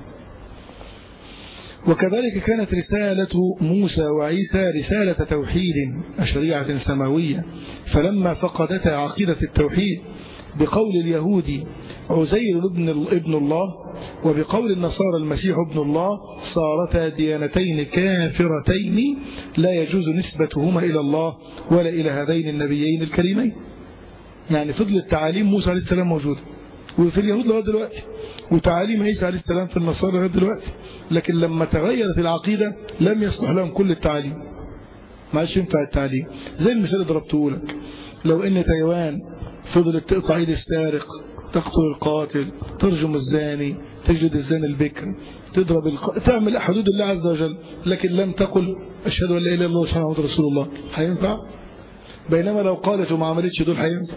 وكذلك كانت رسالة موسى وعيسى رسالة توحيد شريعة سماوية فلما فقدتا عقيدة التوحيد بقول اليهود عزير ابن ابن الله وبقول النصارى المسيح ابن الله صارتا ديانتين كافرتين لا يجوز نسبتهما إلى الله ولا إلى هذين النبيين الكريمين يعني فضل التعاليم موسى عليه السلام موجودة وفي اليهود لغايه دلوقتي وتعاليم عيسى عليه السلام في النصارى لغايه دلوقتي لكن لما تغيرت العقيدة لم يصلح لهم كل التعاليم ما عادش ينفع التعليم زي المثال اللي ضربته لك لو ان تايوان فضلت تقطع ايد السارق تقتل القاتل ترجم الزاني تجلد الزاني البكر تضرب الق... تعمل حدود الله عز وجل لكن لم تقل اشهد ان لا اله الا الله محمد رسول الله هينفع بينما لو قالت وما عملتش دول هينفع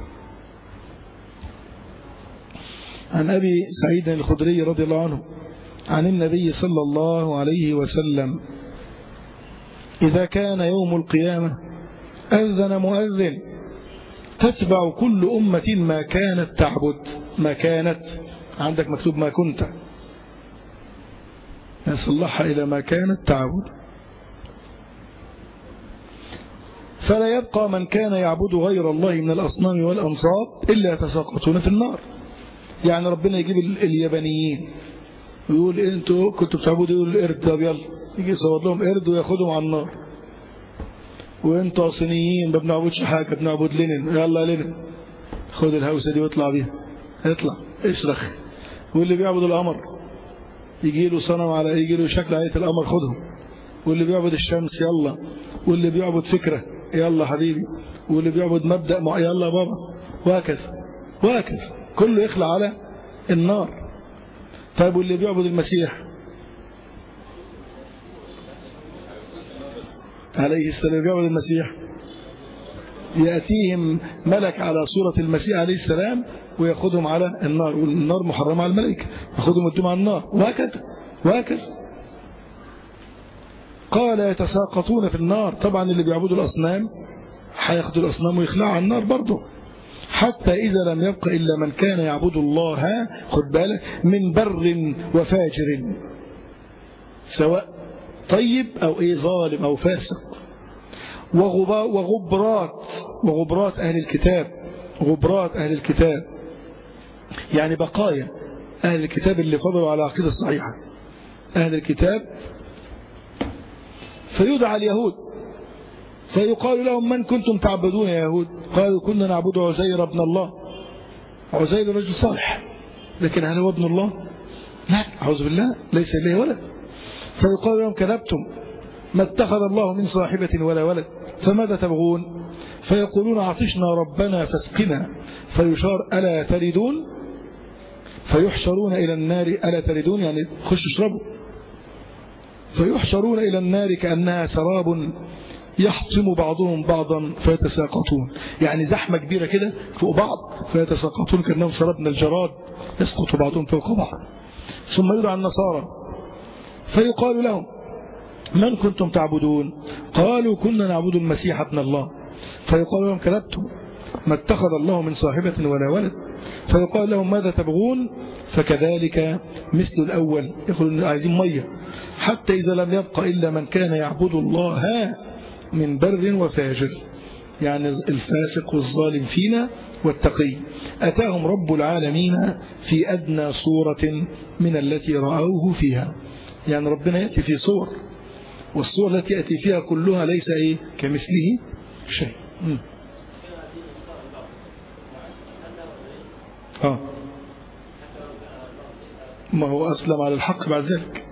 عن ابي سعيد الخدري رضي الله عنه عن النبي صلى الله عليه وسلم إذا كان يوم القيامة أذن مؤذن تتبع كل أمة ما كانت تعبد ما كانت عندك مكتوب ما كنت يصلحها إلى ما كانت تعبد فلا يبقى من كان يعبد غير الله من الأصنام والأنصاب إلا يتساقطون في النار يعني ربنا يجيب اليابانيين ويقول انتوا كنتوا بتعبدوا يقول القرد طب يلا يجي يصور لهم قرد وياخدهم على النار وانتوا صينيين ما بنعبدش حاجه بنعبد لينين يلا لينين خد الهوسه دي واطلع بيها اطلع اشرخ واللي بيعبد القمر يجي له صنم على يجي له شكل آية القمر خدهم واللي بيعبد الشمس يلا واللي بيعبد فكرة يلا حبيبي واللي بيعبد مبدأ مع يلا بابا وهكذا وهكذا كله يخلع على النار طيب واللي بيعبد المسيح عليه السلام بيعبد المسيح يأتيهم ملك على صورة المسيح عليه السلام ويأخذهم على النار والنار محرمة على الملائكة يأخذهم يدوم على النار وهكذا وهكذا قال يتساقطون في النار طبعا اللي بيعبدوا الأصنام هياخدوا الأصنام ويخلعوا على النار برضه حتى إذا لم يبق إلا من كان يعبد الله خد بالك من بر وفاجر سواء طيب أو إيه ظالم أو فاسق وغبرات وغبرات أهل الكتاب غبرات أهل الكتاب يعني بقايا أهل الكتاب اللي فضلوا على عقيدة الصحيحة أهل الكتاب فيدعى اليهود فيقال لهم من كنتم تعبدون يا يهود قالوا كنا نعبد عزير ابن الله عزير رجل صالح لكن هل هو ابن الله لا أعوذ بالله ليس إليه ولد فيقال لهم كذبتم ما اتخذ الله من صاحبة ولا ولد فماذا تبغون فيقولون عطشنا ربنا فاسقنا فيشار ألا تردون فيحشرون إلى النار ألا تردون يعني خش اشربوا فيحشرون إلى النار كأنها سراب يحطم بعضهم بعضا فيتساقطون يعني زحمة كبيرة كده فوق بعض فيتساقطون كأنهم سراب من الجراد يسقط بعضهم فوق بعض ثم يدعى النصارى فيقال لهم من كنتم تعبدون قالوا كنا نعبد المسيح ابن الله فيقال لهم كذبتم ما اتخذ الله من صاحبة ولا ولد فيقال لهم ماذا تبغون فكذلك مثل الأول يقولون عايزين مية حتى إذا لم يبق إلا من كان يعبد الله من بر وفاجر يعني الفاسق والظالم فينا والتقي أتاهم رب العالمين في أدنى صورة من التي رأوه فيها يعني ربنا يأتي في صور والصور التي يأتي فيها كلها ليس إيه كمثله شيء م. آه. ما هو أسلم على الحق بعد ذلك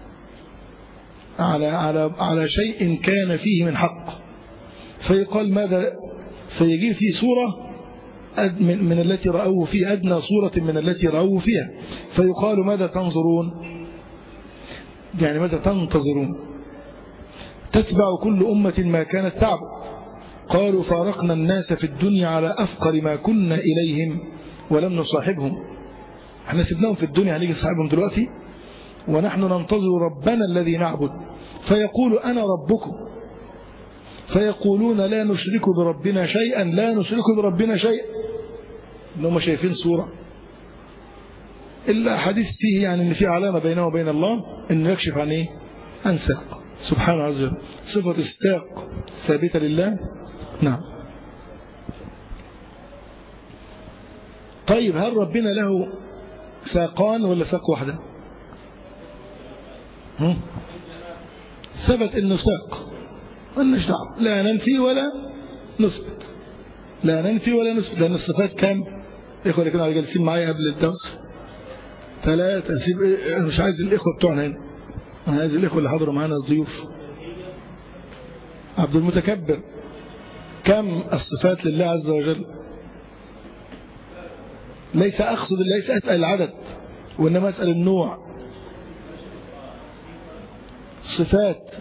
على, على, على شيء كان فيه من حق فيقال ماذا فيجي في صورة من, من التي رأوه فيها أدنى صورة من التي رأوه فيها فيقال ماذا تنظرون يعني ماذا تنتظرون تتبع كل أمة ما كانت تعبد قالوا فارقنا الناس في الدنيا على أفقر ما كنا إليهم ولم نصاحبهم احنا سبناهم في الدنيا هنيجي نصاحبهم دلوقتي ونحن ننتظر ربنا الذي نعبد فيقول أنا ربكم فيقولون لا نشرك بربنا شيئا لا نشرك بربنا شيئا إنهم شايفين صورة إلا حديث فيه يعني إن في علامة بينه وبين الله إنه يكشف عن إيه عن ساق سبحانه عز وجل صفة الساق ثابتة لله نعم طيب هل ربنا له ساقان ولا ساق واحدة ثبت انه ساق مالناش دعوه لا ننفي ولا نثبت لا ننفي ولا نثبت لان الصفات كام الاخوه اللي كانوا جالسين معايا قبل الدرس ثلاثة سيب انا مش عايز الاخوه بتوعنا هنا انا عايز الاخوه اللي حضروا معانا الضيوف عبد المتكبر كم الصفات لله عز وجل ليس اقصد ليس اسال العدد وانما اسال النوع صفات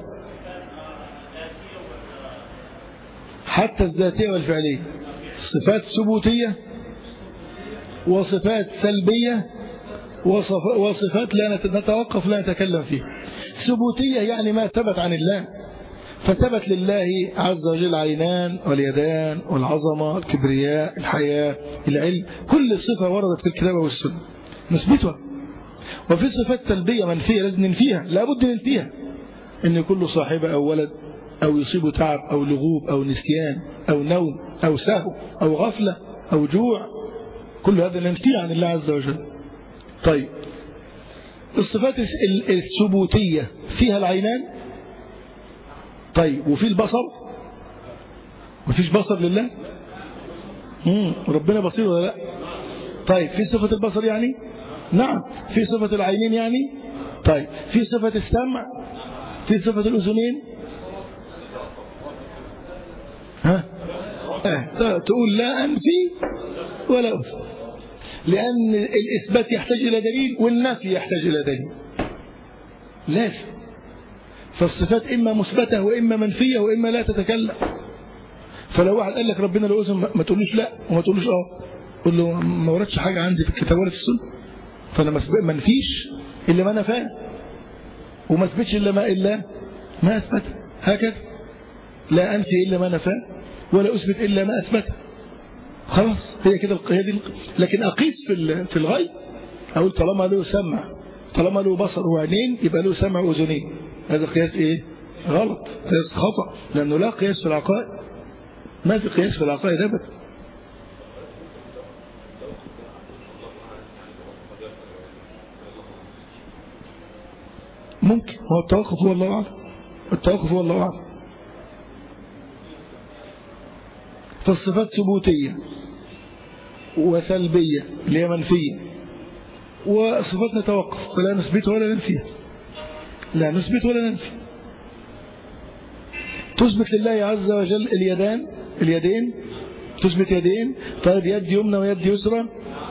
حتى الذاتية والفعلية صفات ثبوتية وصفات سلبية وصفات لا نتوقف لا نتكلم فيها ثبوتية يعني ما ثبت عن الله فثبت لله عز وجل عينان واليدان والعظمة الكبرياء الحياة العلم كل صفة وردت في الكتاب والسنة نثبتها وفي صفات سلبية منفية لازم ننفيها لابد ننفيها ان يكون له صاحبة او ولد او يصيبه تعب او لغوب او نسيان او نوم او سهو او غفلة او جوع كل هذا ننفيه عن الله عز وجل طيب الصفات الثبوتية فيها العينان طيب وفي البصر مفيش بصر لله مم. ربنا بصير ولا لا طيب في صفة البصر يعني نعم في صفة العينين يعني طيب في صفة السمع في صفة الأذنين ها اه. تقول لا أنفي ولا أثبت لأن الإثبات يحتاج إلى دليل والنفي يحتاج إلى دليل لازم فالصفات إما مثبتة وإما منفية وإما لا تتكلم فلو واحد قال لك ربنا له اسم ما تقولوش لا وما تقولوش اه قول له ما وردش حاجة عندي في الكتاب ولا في السنة فأنا ما نفيش إلا ما نفاه وما اثبتش إلا ما إلا ما أثبت هكذا لا أنفي إلا ما نفاه ولا أثبت إلا ما أثبته خلاص هي كده هي دي لكن أقيس في في الغيب أقول طالما له سمع طالما له بصر وعينين يبقى له سمع وأذنين هذا قياس إيه غلط قياس خطأ لأنه لا قياس في العقائد ما في قياس في العقائد أبدا ممكن هو التوقف هو الله أعلم التوقف هو الله أعلم فالصفات ثبوتية وسلبية اللي هي منفية وصفات نتوقف فلا نثبت ولا ننفيها لا نثبت ولا ننفي تثبت لله عز وجل اليدان اليدين تثبت يدين طيب يد يمنى ويد يسرى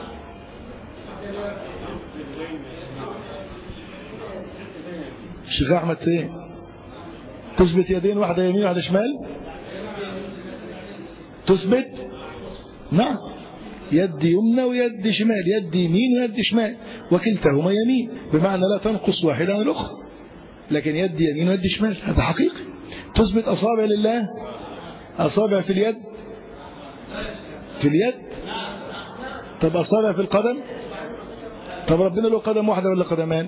الشيخ احمد سين تثبت يدين واحده يمين واحده شمال تثبت نعم يد يمنى ويد شمال يد يمين ويد شمال وكلتهما يمين بمعنى لا تنقص واحدة عن الأخرى لكن يد يمين ويد شمال هذا حقيقي تثبت أصابع لله أصابع في اليد في اليد طب أصابع في القدم طب ربنا له قدم واحدة ولا قدمان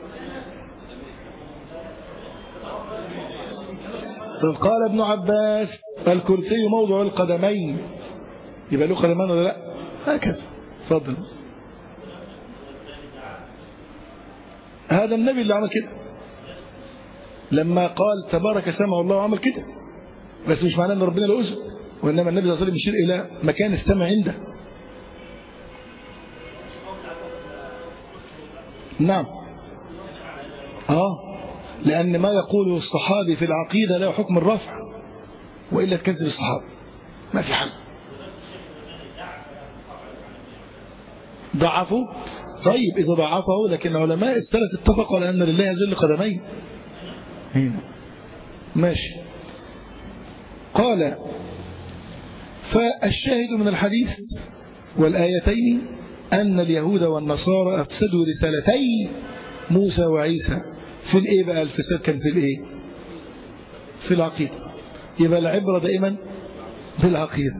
طب قال ابن عباس الكرسي موضع القدمين يبقى له قدمان ولا لا هكذا فضل هذا النبي اللي عمل كده لما قال تبارك سمع الله عمل كده بس مش معناه ان ربنا له اذن وانما النبي صلى الله عليه وسلم يشير الى مكان السمع عنده نعم اه لان ما يقوله الصحابي في العقيده له حكم الرفع والا تكذب الصحابه ما في حل ضعفوا طيب إذا ضعفه لكن علماء السلف اتفقوا على أن لله يزل قدمين هنا ماشي قال فالشاهد من الحديث والآيتين أن اليهود والنصارى أفسدوا رسالتي موسى وعيسى في الإيه بقى الفساد كان في الإيه في العقيدة يبقى العبرة دائما بالعقيدة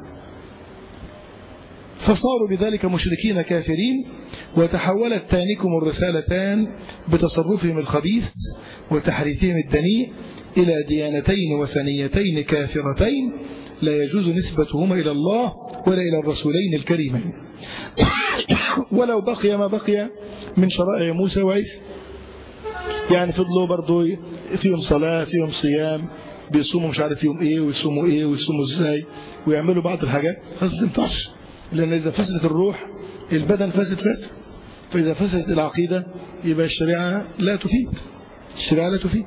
فصاروا بذلك مشركين كافرين وتحولت تانكم الرسالتان بتصرفهم الخبيث وتحريفهم الدنيء إلى ديانتين وثنيتين كافرتين لا يجوز نسبتهما إلى الله ولا إلى الرسولين الكريمين ولو بقي ما بقي من شرائع موسى وعيسى يعني فضلوا برضو فيهم صلاة فيهم صيام بيصوموا مش عارف يوم ايه ويصوموا ايه ويصوموا ازاي ويعملوا بعض الحاجات ما تنفعش لان اذا فسدت الروح البدن فسد فسد فاذا فسدت العقيدة يبقى الشريعة لا تفيد الشريعة لا تفيد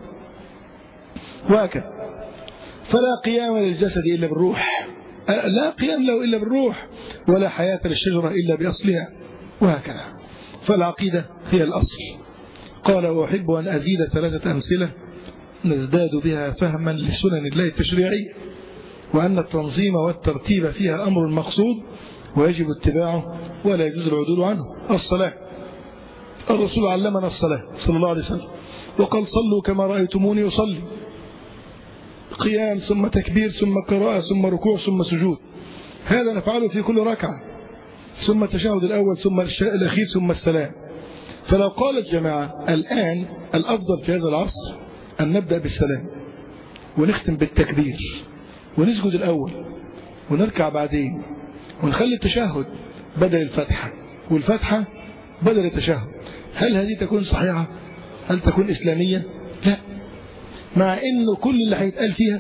وهكذا فلا قيام للجسد إلا بالروح لا قيام له إلا بالروح ولا حياة للشجرة إلا بأصلها وهكذا فالعقيدة هي الأصل قال وأحب أن أزيد ثلاثة أمثلة نزداد بها فهما لسنن الله التشريعية وأن التنظيم والترتيب فيها أمر مقصود ويجب اتباعه ولا يجوز العدول عنه الصلاة الرسول علمنا الصلاة صلى الله عليه وسلم وقال صلوا كما رأيتموني أصلي قيام ثم تكبير ثم قراءة ثم ركوع ثم سجود هذا نفعله في كل ركعة ثم التشهد الأول ثم الأخير ثم السلام فلو قال الجماعة الآن الأفضل في هذا العصر أن نبدأ بالسلام ونختم بالتكبير ونسجد الأول ونركع بعدين ونخلي التشهد بدل الفتحة والفتحة بدل التشهد هل هذه تكون صحيحة هل تكون إسلامية لا مع انه كل اللي هيتقال فيها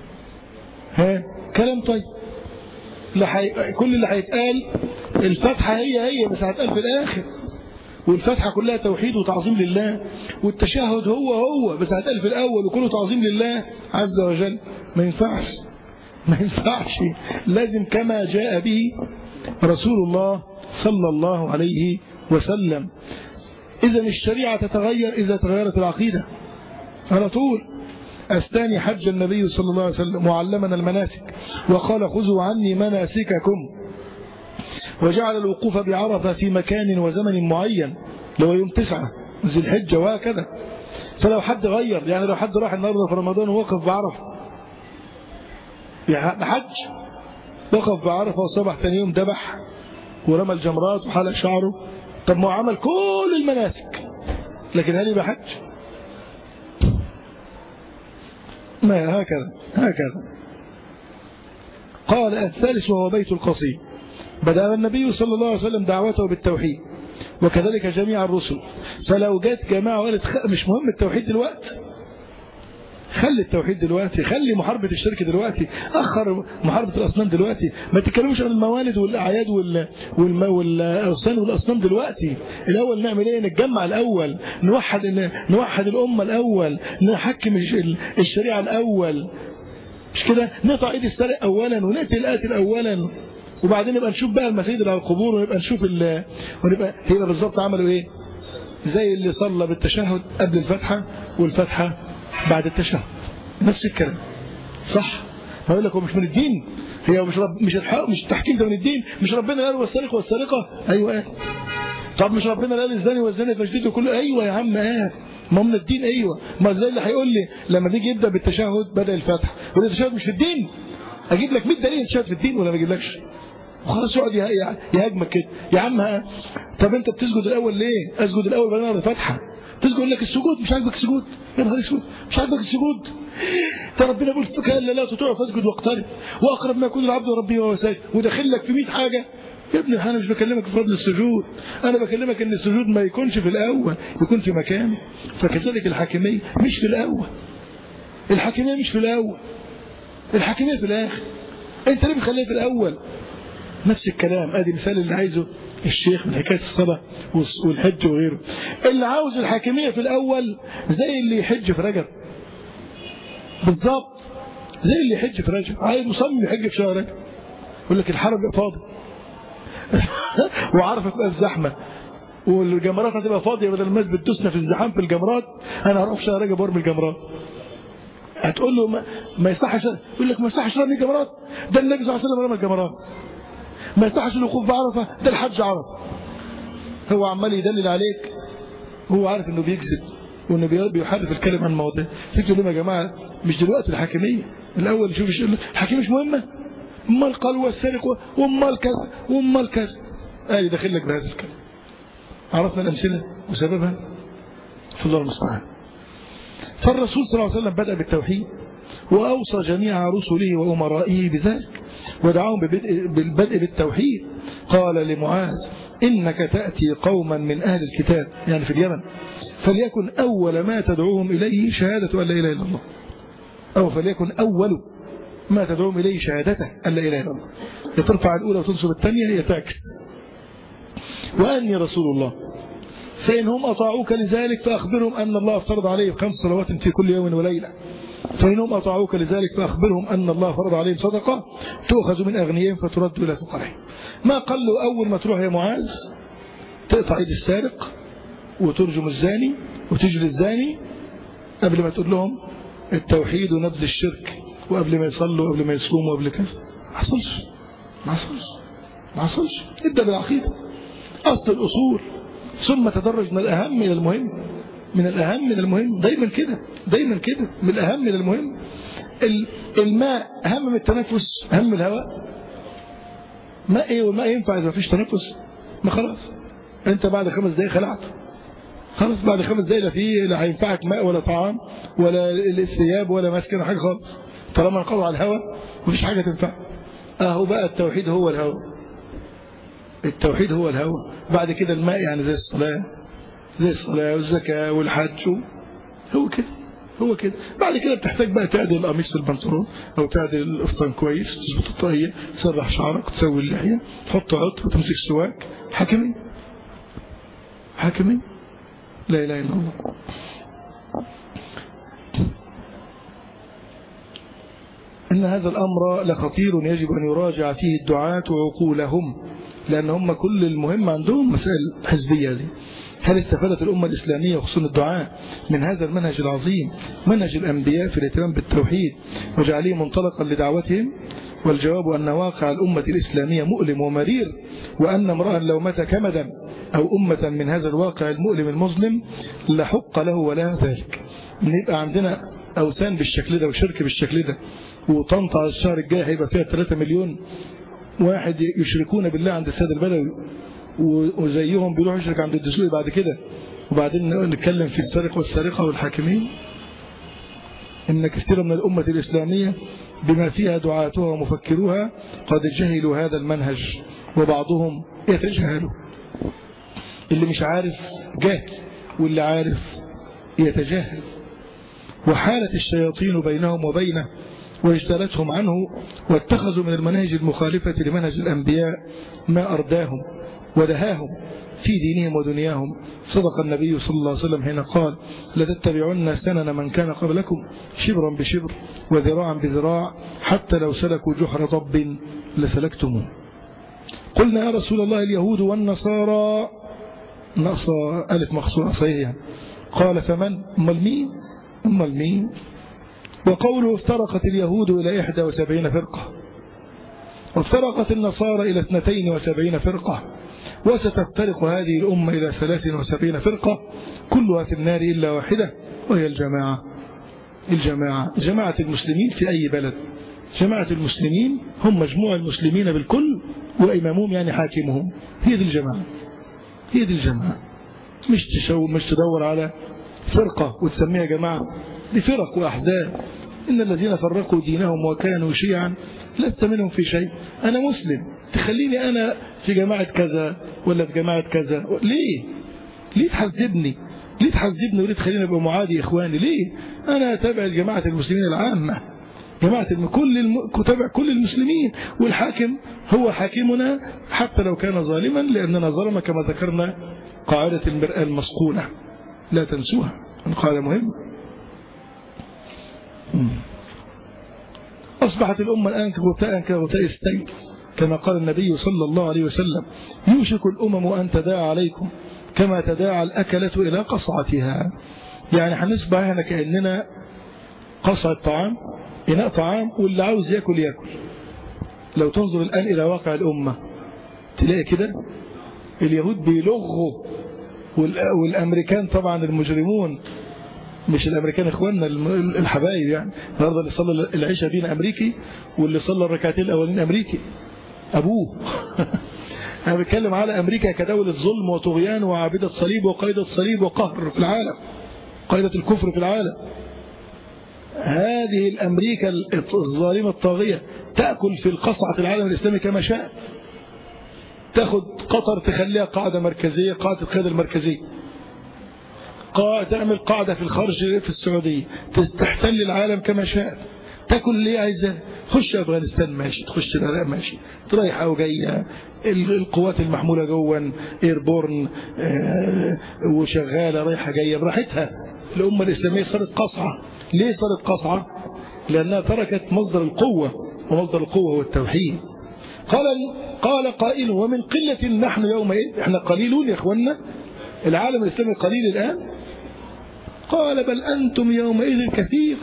ها كلام طيب لحي... كل اللي هيتقال الفتحة هي هي بس هتقال في الآخر والفتحة كلها توحيد وتعظيم لله والتشهد هو هو بس هتقال في الأول وكله تعظيم لله عز وجل ما ينفعش ما ينفعش لازم كما جاء به رسول الله صلى الله عليه وسلم إذا الشريعة تتغير إذا تغيرت العقيدة على طول الثاني حج النبي صلى الله عليه وسلم وعلمنا المناسك وقال خذوا عني مناسككم وجعل الوقوف بعرفة في مكان وزمن معين لو يوم تسعة ذي الحجة وهكذا فلو حد غير يعني لو حد راح النهارده في رمضان ووقف بعرفة بحج وقف بعرفة وصبح ثاني يوم ذبح ورمى الجمرات وحلق شعره طب ما هو عمل كل المناسك لكن هل يبقى حج ما هكذا هكذا قال الثالث وهو بيت القصيد بدأ النبي صلى الله عليه وسلم دعوته بالتوحيد وكذلك جميع الرسل فلو جت جماعة وقالت مش مهم التوحيد دلوقتي خلي التوحيد دلوقتي خلي محاربة الشرك دلوقتي أخر محاربة الأصنام دلوقتي ما تتكلموش عن الموالد والأعياد وال... والم... والأوثان والأصنام دلوقتي الأول نعمل إيه نتجمع الأول نوحد نوحد الأمة الأول نحكم الشريعة الأول مش كده نقطع ايد السارق اولا ونقتل القاتل اولا وبعدين نبقى نشوف بقى المساجد على القبور ونبقى نشوف ال ونبقى هنا بالظبط عملوا ايه زي اللي صلى بالتشهد قبل الفتحة والفتحة بعد التشهد نفس الكلام صح هقول لك هو مش من الدين هي مش رب مش الحق مش التحكيم ده من الدين مش ربنا قال والسارق والسارقة ايوه قال طب مش ربنا قال الزاني والزاني فاجلدوا كله ايوه يا عم قال ما من الدين ايوه ما زي اللي هيقول لي لما تيجي يبدا بالتشهد بدا الفتح يقول التشهد مش في الدين اجيب لك 100 دليل التشهد في الدين ولا ما اجيبلكش وخلاص يقعد يهاجمك كده يا عم ها طب انت بتسجد الاول ليه اسجد الاول بعدين اقرا الفاتحه تسجد يقول لك السجود مش عاجبك السجود يا نهار اسود مش عاجبك السجود ده ربنا بيقول كلا لا تطيع فاسجد واقترب واقرب ما يكون العبد ربي وهو ساجد وداخل لك في 100 حاجه يا ابني انا مش بكلمك في فضل السجود انا بكلمك ان السجود ما يكونش في الاول يكون في مكانه فكذلك الحاكميه مش في الاول الحاكميه مش في الاول الحاكميه في الاخر انت ليه بتخليها في الاول نفس الكلام ادي مثال اللي عايزه الشيخ من حكايه الصلاه والحج وغيره اللي عاوز الحاكميه في الاول زي اللي يحج في رجب بالظبط زي اللي يحج في رجب عايز مصمم يحج في شهر رجب يقول لك الحرم بقى فاضي وعارفه تبقى الزحمه والجمرات هتبقى فاضيه بدل الناس بتدوسنا في الزحام في الجمرات انا هروح شهر رجب وارمي الجمرات هتقول له ما, ما يصحش يقول لك ما يصحش رمي الجمرات ده النبي صلى الله عليه وسلم رمى الجمرات ما يصحش الوقوف بعرفه ده الحج عرفه هو عمال يدلل عليك هو عارف انه بيكذب وانه بيحرف الكلام عن مواضيع فكروا لهم يا جماعه مش دلوقتي الحاكميه الاول شوف الحكيمه مش مهمه امال قال والسرق وامال كذا وامال كذا ادي داخل لك بهذا الكلام عرفنا الامثله وسببها في الله المستعان فالرسول صلى الله عليه وسلم بدأ بالتوحيد وأوصى جميع رسله وأمرائه بذلك ودعاهم بالبدء بالتوحيد قال لمعاذ إنك تأتي قوما من أهل الكتاب يعني في اليمن فليكن أول ما تدعوهم إليه شهادة أن لا إله إلا الله أو فليكن أول ما تدعوهم إليه شهادته أن لا إله إلا الله ترفع الأولى وتنصب الثانية هي تعكس وأني رسول الله فإن هم أطاعوك لذلك فأخبرهم أن الله افترض عليهم خمس صلوات في كل يوم وليلة فإن هم أطاعوك لذلك فأخبرهم أن الله فرض عليهم صدقة تؤخذ من أغنيائهم فترد إلى فقراءهم ما قال له أول ما تروح يا معاذ تقطع إيد السارق وترجم الزاني وتجري الزاني قبل ما تقول لهم التوحيد ونبذ الشرك وقبل ما يصلوا وقبل ما يصوموا وقبل كذا ما حصلش ما حصلش ما حصلش ابدأ بالعقيدة أصل الأصول ثم تدرج من الأهم إلى المهم من الأهم إلى المهم دايما كده دايما كده من الأهم إلى المهم الماء أهم من التنفس أهم من الهواء ماء إيه والماء ينفع إذا ما فيش تنفس ما خلاص أنت بعد خمس دقايق خلعت خلاص بعد خمس دقايق لا فيه لا هينفعك ماء ولا طعام ولا الثياب ولا مسكن حاجة خالص طالما انقضوا على الهواء مفيش حاجة تنفع أهو بقى التوحيد هو الهواء التوحيد هو الهوى بعد كده الماء يعني زي الصلاة زي الصلاة والزكاة والحج هو كده هو كده بعد كده بتحتاج بقى تعدل القميص في البنطلون او تعدل القفطان كويس تظبط الطاقية تسرح شعرك تسوي اللحية تحط عطر وتمسك سواك حاكمي حاكمي لا اله الا الله إن هذا الأمر لخطير يجب أن يراجع فيه الدعاة وعقولهم لأن هم كل المهم عندهم مسائل حزبية دي هل استفادت الأمة الإسلامية وخصوصا الدعاء من هذا المنهج العظيم منهج الأنبياء في الاهتمام بالتوحيد وجعله منطلقا لدعوتهم والجواب أن واقع الأمة الإسلامية مؤلم ومرير وأن امرأ لو مات كمدا أو أمة من هذا الواقع المؤلم المظلم لحق له ولا ذلك نبقى عندنا أوثان بالشكل ده وشرك بالشكل ده وطنطا الشهر الجاي هيبقى فيها 3 مليون واحد يشركون بالله عند السيد البدوي وزيهم بيروح يشرك عند الدسوقي بعد كده وبعدين نتكلم في السارق والسارقة والحاكمين إن كثيرا من الأمة الإسلامية بما فيها دعاتها ومفكروها قد جهلوا هذا المنهج وبعضهم يتجاهلوا اللي مش عارف جاهل واللي عارف يتجاهل وحالت الشياطين بينهم وبينه واجتلتهم عنه واتخذوا من المناهج المخالفة لمنهج الأنبياء ما أرداهم ودهاهم في دينهم ودنياهم صدق النبي صلى الله عليه وسلم حين قال لتتبعن سنن من كان قبلكم شبرا بشبر وذراعا بذراع حتى لو سلكوا جحر ضب لسلكتموه قلنا يا رسول الله اليهود والنصارى نقصى ألف مخصوصة صحيح قال فمن أمال مين أمال مين وقوله افترقت اليهود إلى إحدى وسبعين فرقة وافترقت النصارى إلى اثنتين وسبعين فرقة وستفترق هذه الأمة إلى ثلاث وسبعين فرقة كلها في النار إلا واحدة وهي الجماعة الجماعة جماعة المسلمين في أي بلد جماعة المسلمين هم مجموع المسلمين بالكل وإمامهم يعني حاكمهم هي دي الجماعة هي دي الجماعة مش تشو مش تدور على فرقة وتسميها جماعة دي فرق وأحزاب إن الذين فرقوا دينهم وكانوا شيعا لست منهم في شيء أنا مسلم تخليني أنا في جماعة كذا ولا في جماعة كذا ليه ليه تحذبني ليه تحذبني وليه تخليني أبقى معادي إخواني ليه أنا أتابع جماعة المسلمين العامة جماعة كل الم... تابع كل المسلمين والحاكم هو حاكمنا حتى لو كان ظالما لأننا ظلم كما ذكرنا قاعدة المرأة المصقولة لا تنسوها قاعدة مهمة أصبحت الأمة الآن كغثاء كغثاء السيل كما قال النبي صلى الله عليه وسلم يوشك الأمم أن تداعى عليكم كما تداعى الأكلة إلى قصعتها يعني هنصبح هنا كأننا قصعة طعام إناء طعام واللي عاوز يأكل يأكل لو تنظر الآن إلى واقع الأمة تلاقي كده اليهود بيلغوا والأمريكان طبعا المجرمون مش الامريكان اخواننا الحبايب يعني النهارده اللي صلى العشاء بينا امريكي واللي صلى الركعتين الاولين امريكي ابوه انا بتكلم على امريكا كدوله ظلم وطغيان وعابده صليب وقائده صليب وقهر في العالم قائده الكفر في العالم هذه الامريكا الظالمه الطاغيه تاكل في القصعه العالم الاسلامي كما شاء تاخد قطر تخليها قاعده مركزيه قاعده القياده المركزيه تعمل قاعدة في الخرج في السعودية تحتل العالم كما شاء تاكل اللي عايزاه خش افغانستان ماشي تخش العراق ماشي رايحه وجايه القوات المحموله جوا ايربورن آه وشغاله رايحه جايه براحتها الامه الاسلاميه صارت قصعه ليه صارت قصعه لانها تركت مصدر القوه ومصدر القوه هو التوحيد قال قال قائل ومن قله نحن يومئذ احنا قليلون يا اخوانا العالم الاسلامي قليل الان قال بل أنتم يومئذ كثير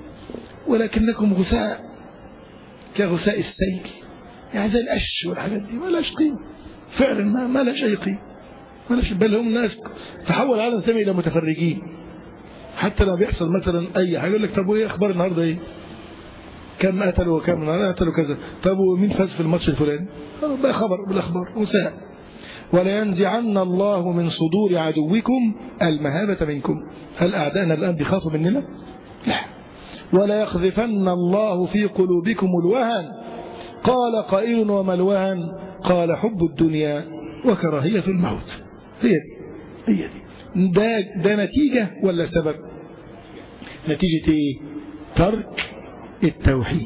ولكنكم غثاء كغثاء السيل يعني زي القش والحاجات دي ما لهاش قيمة فعلا ما, ما لهاش أي قيمة ما لهاش بل هم ناس تحول العالم الإسلامي إلى متفرجين حتى لما بيحصل مثلا أي حاجة يقول لك طب وإيه أخبار النهاردة إيه؟ كم قتلوا وكم قتلوا كذا طب ومين فاز في الماتش الفلاني؟ بقى خبر بالأخبار وساء ولينزعن الله من صدور عدوكم المهابة منكم هل أعدائنا الآن بيخافوا مننا لا ولا يقذفن الله في قلوبكم الوهن قال قائل وما الوهن قال حب الدنيا وكراهية الموت هي دي هي دي ده, ده نتيجة ولا سبب نتيجة ايه ترك التوحيد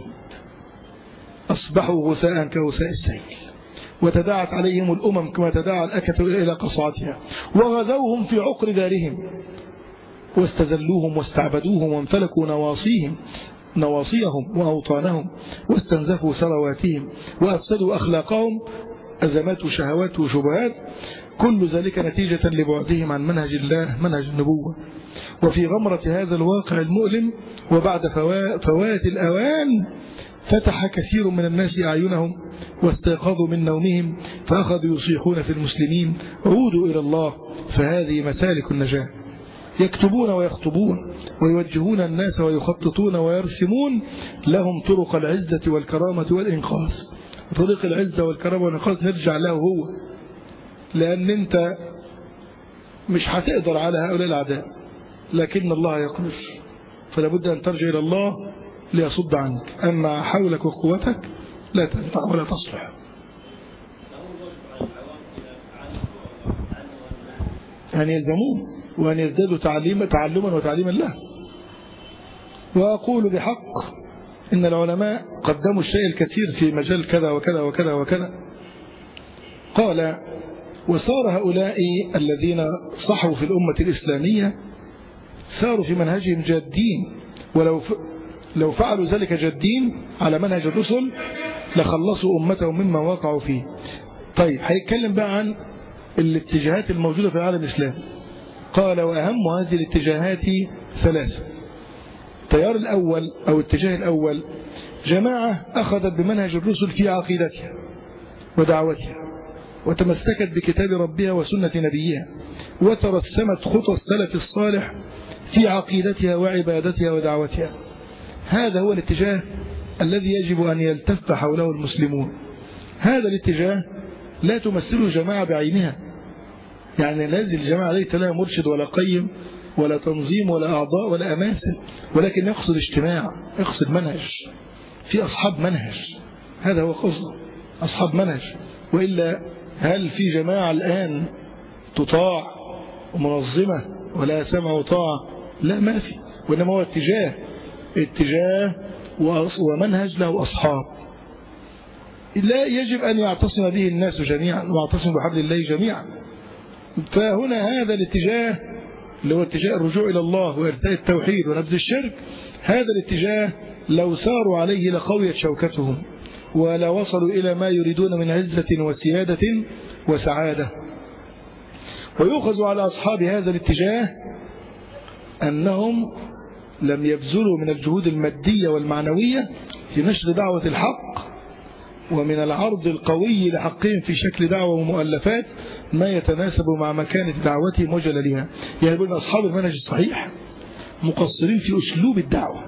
أصبحوا غثاء كغثاء السيل وتداعت عليهم الأمم كما تداعى الأكة إلى قصعتها وغزوهم في عقر دارهم واستزلوهم واستعبدوهم وامتلكوا نواصيهم نواصيهم وأوطانهم واستنزفوا ثرواتهم وأفسدوا أخلاقهم أزمات وشهوات وشبهات كل ذلك نتيجة لبعدهم عن منهج الله منهج النبوة وفي غمرة هذا الواقع المؤلم وبعد فوات الأوان فتح كثير من الناس أعينهم واستيقظوا من نومهم فأخذوا يصيحون في المسلمين عودوا إلى الله فهذه مسالك النجاة يكتبون ويخطبون ويوجهون الناس ويخططون ويرسمون لهم طرق العزة والكرامة والإنقاذ طريق العزة والكرامة والإنقاذ نرجع له هو لأن أنت مش هتقدر على هؤلاء الأعداء لكن الله يقدر فلا بد أن ترجع إلى الله ليصد عنك أما حولك وقوتك لا تنفع ولا تصلح أن يلزموه وأن يزدادوا تعليما تعلما وتعليما له وأقول بحق إن العلماء قدموا الشيء الكثير في مجال كذا وكذا وكذا وكذا قال وصار هؤلاء الذين صحوا في الأمة الإسلامية ساروا في منهجهم جادين ولو لو فعلوا ذلك جادين على منهج الرسل لخلصوا أمتهم مما وقعوا فيه طيب هيتكلم بقى عن الاتجاهات الموجودة في العالم الإسلامي قال وأهم هذه الاتجاهات ثلاثة التيار الأول أو الاتجاه الأول جماعة أخذت بمنهج الرسل في عقيدتها ودعوتها وتمسكت بكتاب ربها وسنة نبيها وترسمت خطى السلف الصالح في عقيدتها وعبادتها ودعوتها هذا هو الاتجاه الذي يجب أن يلتف حوله المسلمون هذا الاتجاه لا تمثله جماعة بعينها يعني هذه الجماعة ليس لها مرشد ولا قيم ولا تنظيم ولا أعضاء ولا أماثل ولكن يقصد اجتماع يقصد منهج في أصحاب منهج هذا هو قصده أصحاب منهج وإلا هل في جماعة الآن تطاع ومنظمة ولا سمع وطاعة لا ما في وإنما هو اتجاه اتجاه ومنهج له أصحاب لا يجب أن يعتصم به الناس جميعا واعتصم بحبل الله جميعا فهنا هذا الاتجاه اللي هو اتجاه الرجوع إلى الله وإرساء التوحيد ونبذ الشرك هذا الاتجاه لو ساروا عليه لقويت شوكتهم ولا وصلوا إلى ما يريدون من عزة وسيادة وسعادة ويؤخذ على أصحاب هذا الاتجاه أنهم لم يبذلوا من الجهود المادية والمعنوية في نشر دعوة الحق ومن العرض القوي لحقهم في شكل دعوة ومؤلفات ما يتناسب مع مكانة دعوتهم وجلالها يعني يقول أصحاب المنهج الصحيح مقصرين في أسلوب الدعوة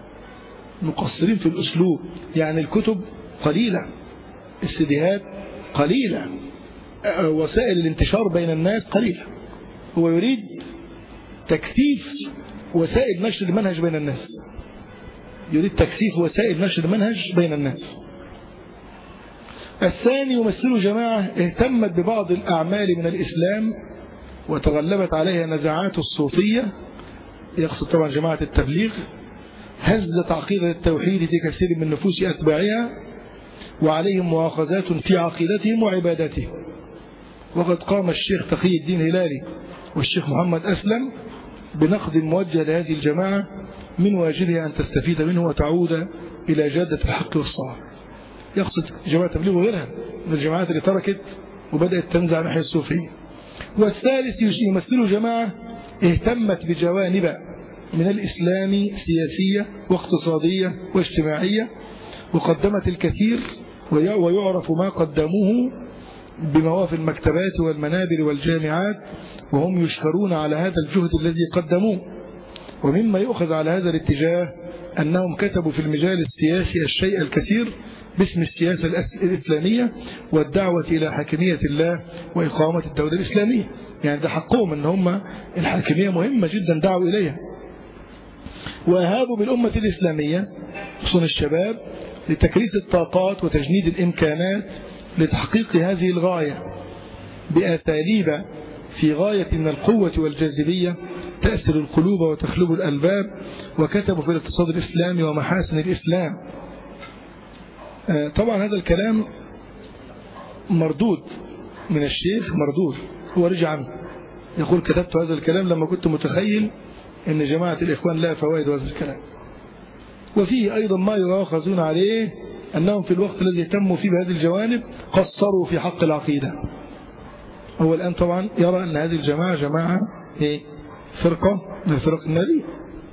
مقصرين في الأسلوب يعني الكتب قليلة السديهات قليلة وسائل الانتشار بين الناس قليلة هو يريد تكثيف وسائل نشر المنهج بين الناس يريد تكثيف وسائل نشر المنهج بين الناس الثاني يمثل جماعة اهتمت ببعض الأعمال من الإسلام وتغلبت عليها نزعات الصوفية يقصد طبعا جماعة التبليغ هزت عقيدة التوحيد في كثير من نفوس أتباعها وعليهم مؤاخذات في عقيدتهم وعبادتهم وقد قام الشيخ تقي الدين هلالي والشيخ محمد أسلم بنقد موجه لهذه الجماعة من واجبها أن تستفيد منه وتعود إلى جادة الحق والصواب يقصد جماعة تبليغ وغيرها من الجماعات اللي تركت وبدأت تنزع ناحية الصوفية والثالث يمثل جماعة اهتمت بجوانب من الإسلام سياسية واقتصادية واجتماعية وقدمت الكثير ويعرف ما قدموه بمواف المكتبات والمنابر والجامعات وهم يشكرون على هذا الجهد الذي قدموه ومما يؤخذ على هذا الاتجاه أنهم كتبوا في المجال السياسي الشيء الكثير باسم السياسة الإسلامية والدعوة إلى حاكمية الله وإقامة الدولة الإسلامية يعني ده حقهم أن هم الحاكمية مهمة جدا دعوا إليها وأهابوا بالأمة الإسلامية خصوصا الشباب لتكريس الطاقات وتجنيد الإمكانات لتحقيق هذه الغاية بأساليب في غاية من القوة والجاذبية تأثر القلوب وتخلب الألباب وكتبوا في الاقتصاد الإسلامي ومحاسن الإسلام طبعا هذا الكلام مردود من الشيخ مردود هو رجع عنه يقول كتبت هذا الكلام لما كنت متخيل ان جماعة الإخوان لا فوائد هذا الكلام وفيه أيضا ما يؤاخذون عليه أنهم في الوقت الذي اهتموا فيه بهذه الجوانب قصروا في حق العقيدة هو الآن طبعا يرى أن هذه الجماعة جماعة إيه؟ فرقة من فرق النبي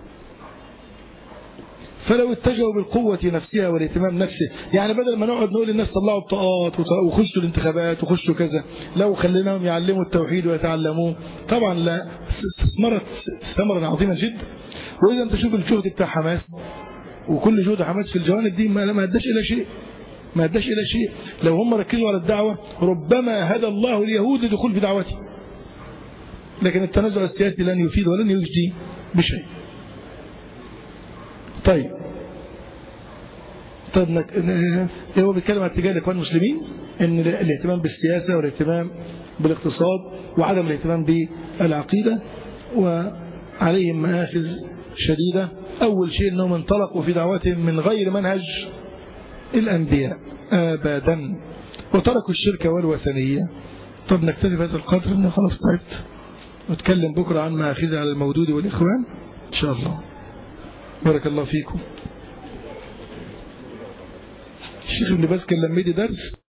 فلو اتجهوا بالقوة نفسها والاهتمام نفسه يعني بدل ما نقعد نقول للناس طلعوا بطاقات وخشوا الانتخابات وخشوا كذا لو خليناهم يعلموا التوحيد ويتعلموه طبعا لا استثمرت ثمرا عظيما جدا وإذا انت شوف الجهد بتاع حماس وكل جهد حماس في الجوانب دي ما اداش إلى شيء ما اداش إلى شيء لو هم ركزوا على الدعوة ربما هدى الله اليهود لدخول في دعوته لكن التنازع السياسي لن يفيد ولن يجدي بشيء طيب طيب نك... هو بيتكلم عن اتجاه الاخوان المسلمين ان الاهتمام بالسياسه والاهتمام بالاقتصاد وعدم الاهتمام بالعقيدة وعليهم مآخذ شديدة أول شيء أنهم انطلقوا في دعوتهم من غير منهج الأنبياء أبدا وتركوا الشرك والوثنية طب نكتفي بهذا القدر أنه خلاص تعبت نتكلم بكرة عن مآخذ على المودود والإخوان إن شاء الله بارك الله فيكم الشيخ ابن باز كان لما يدي درس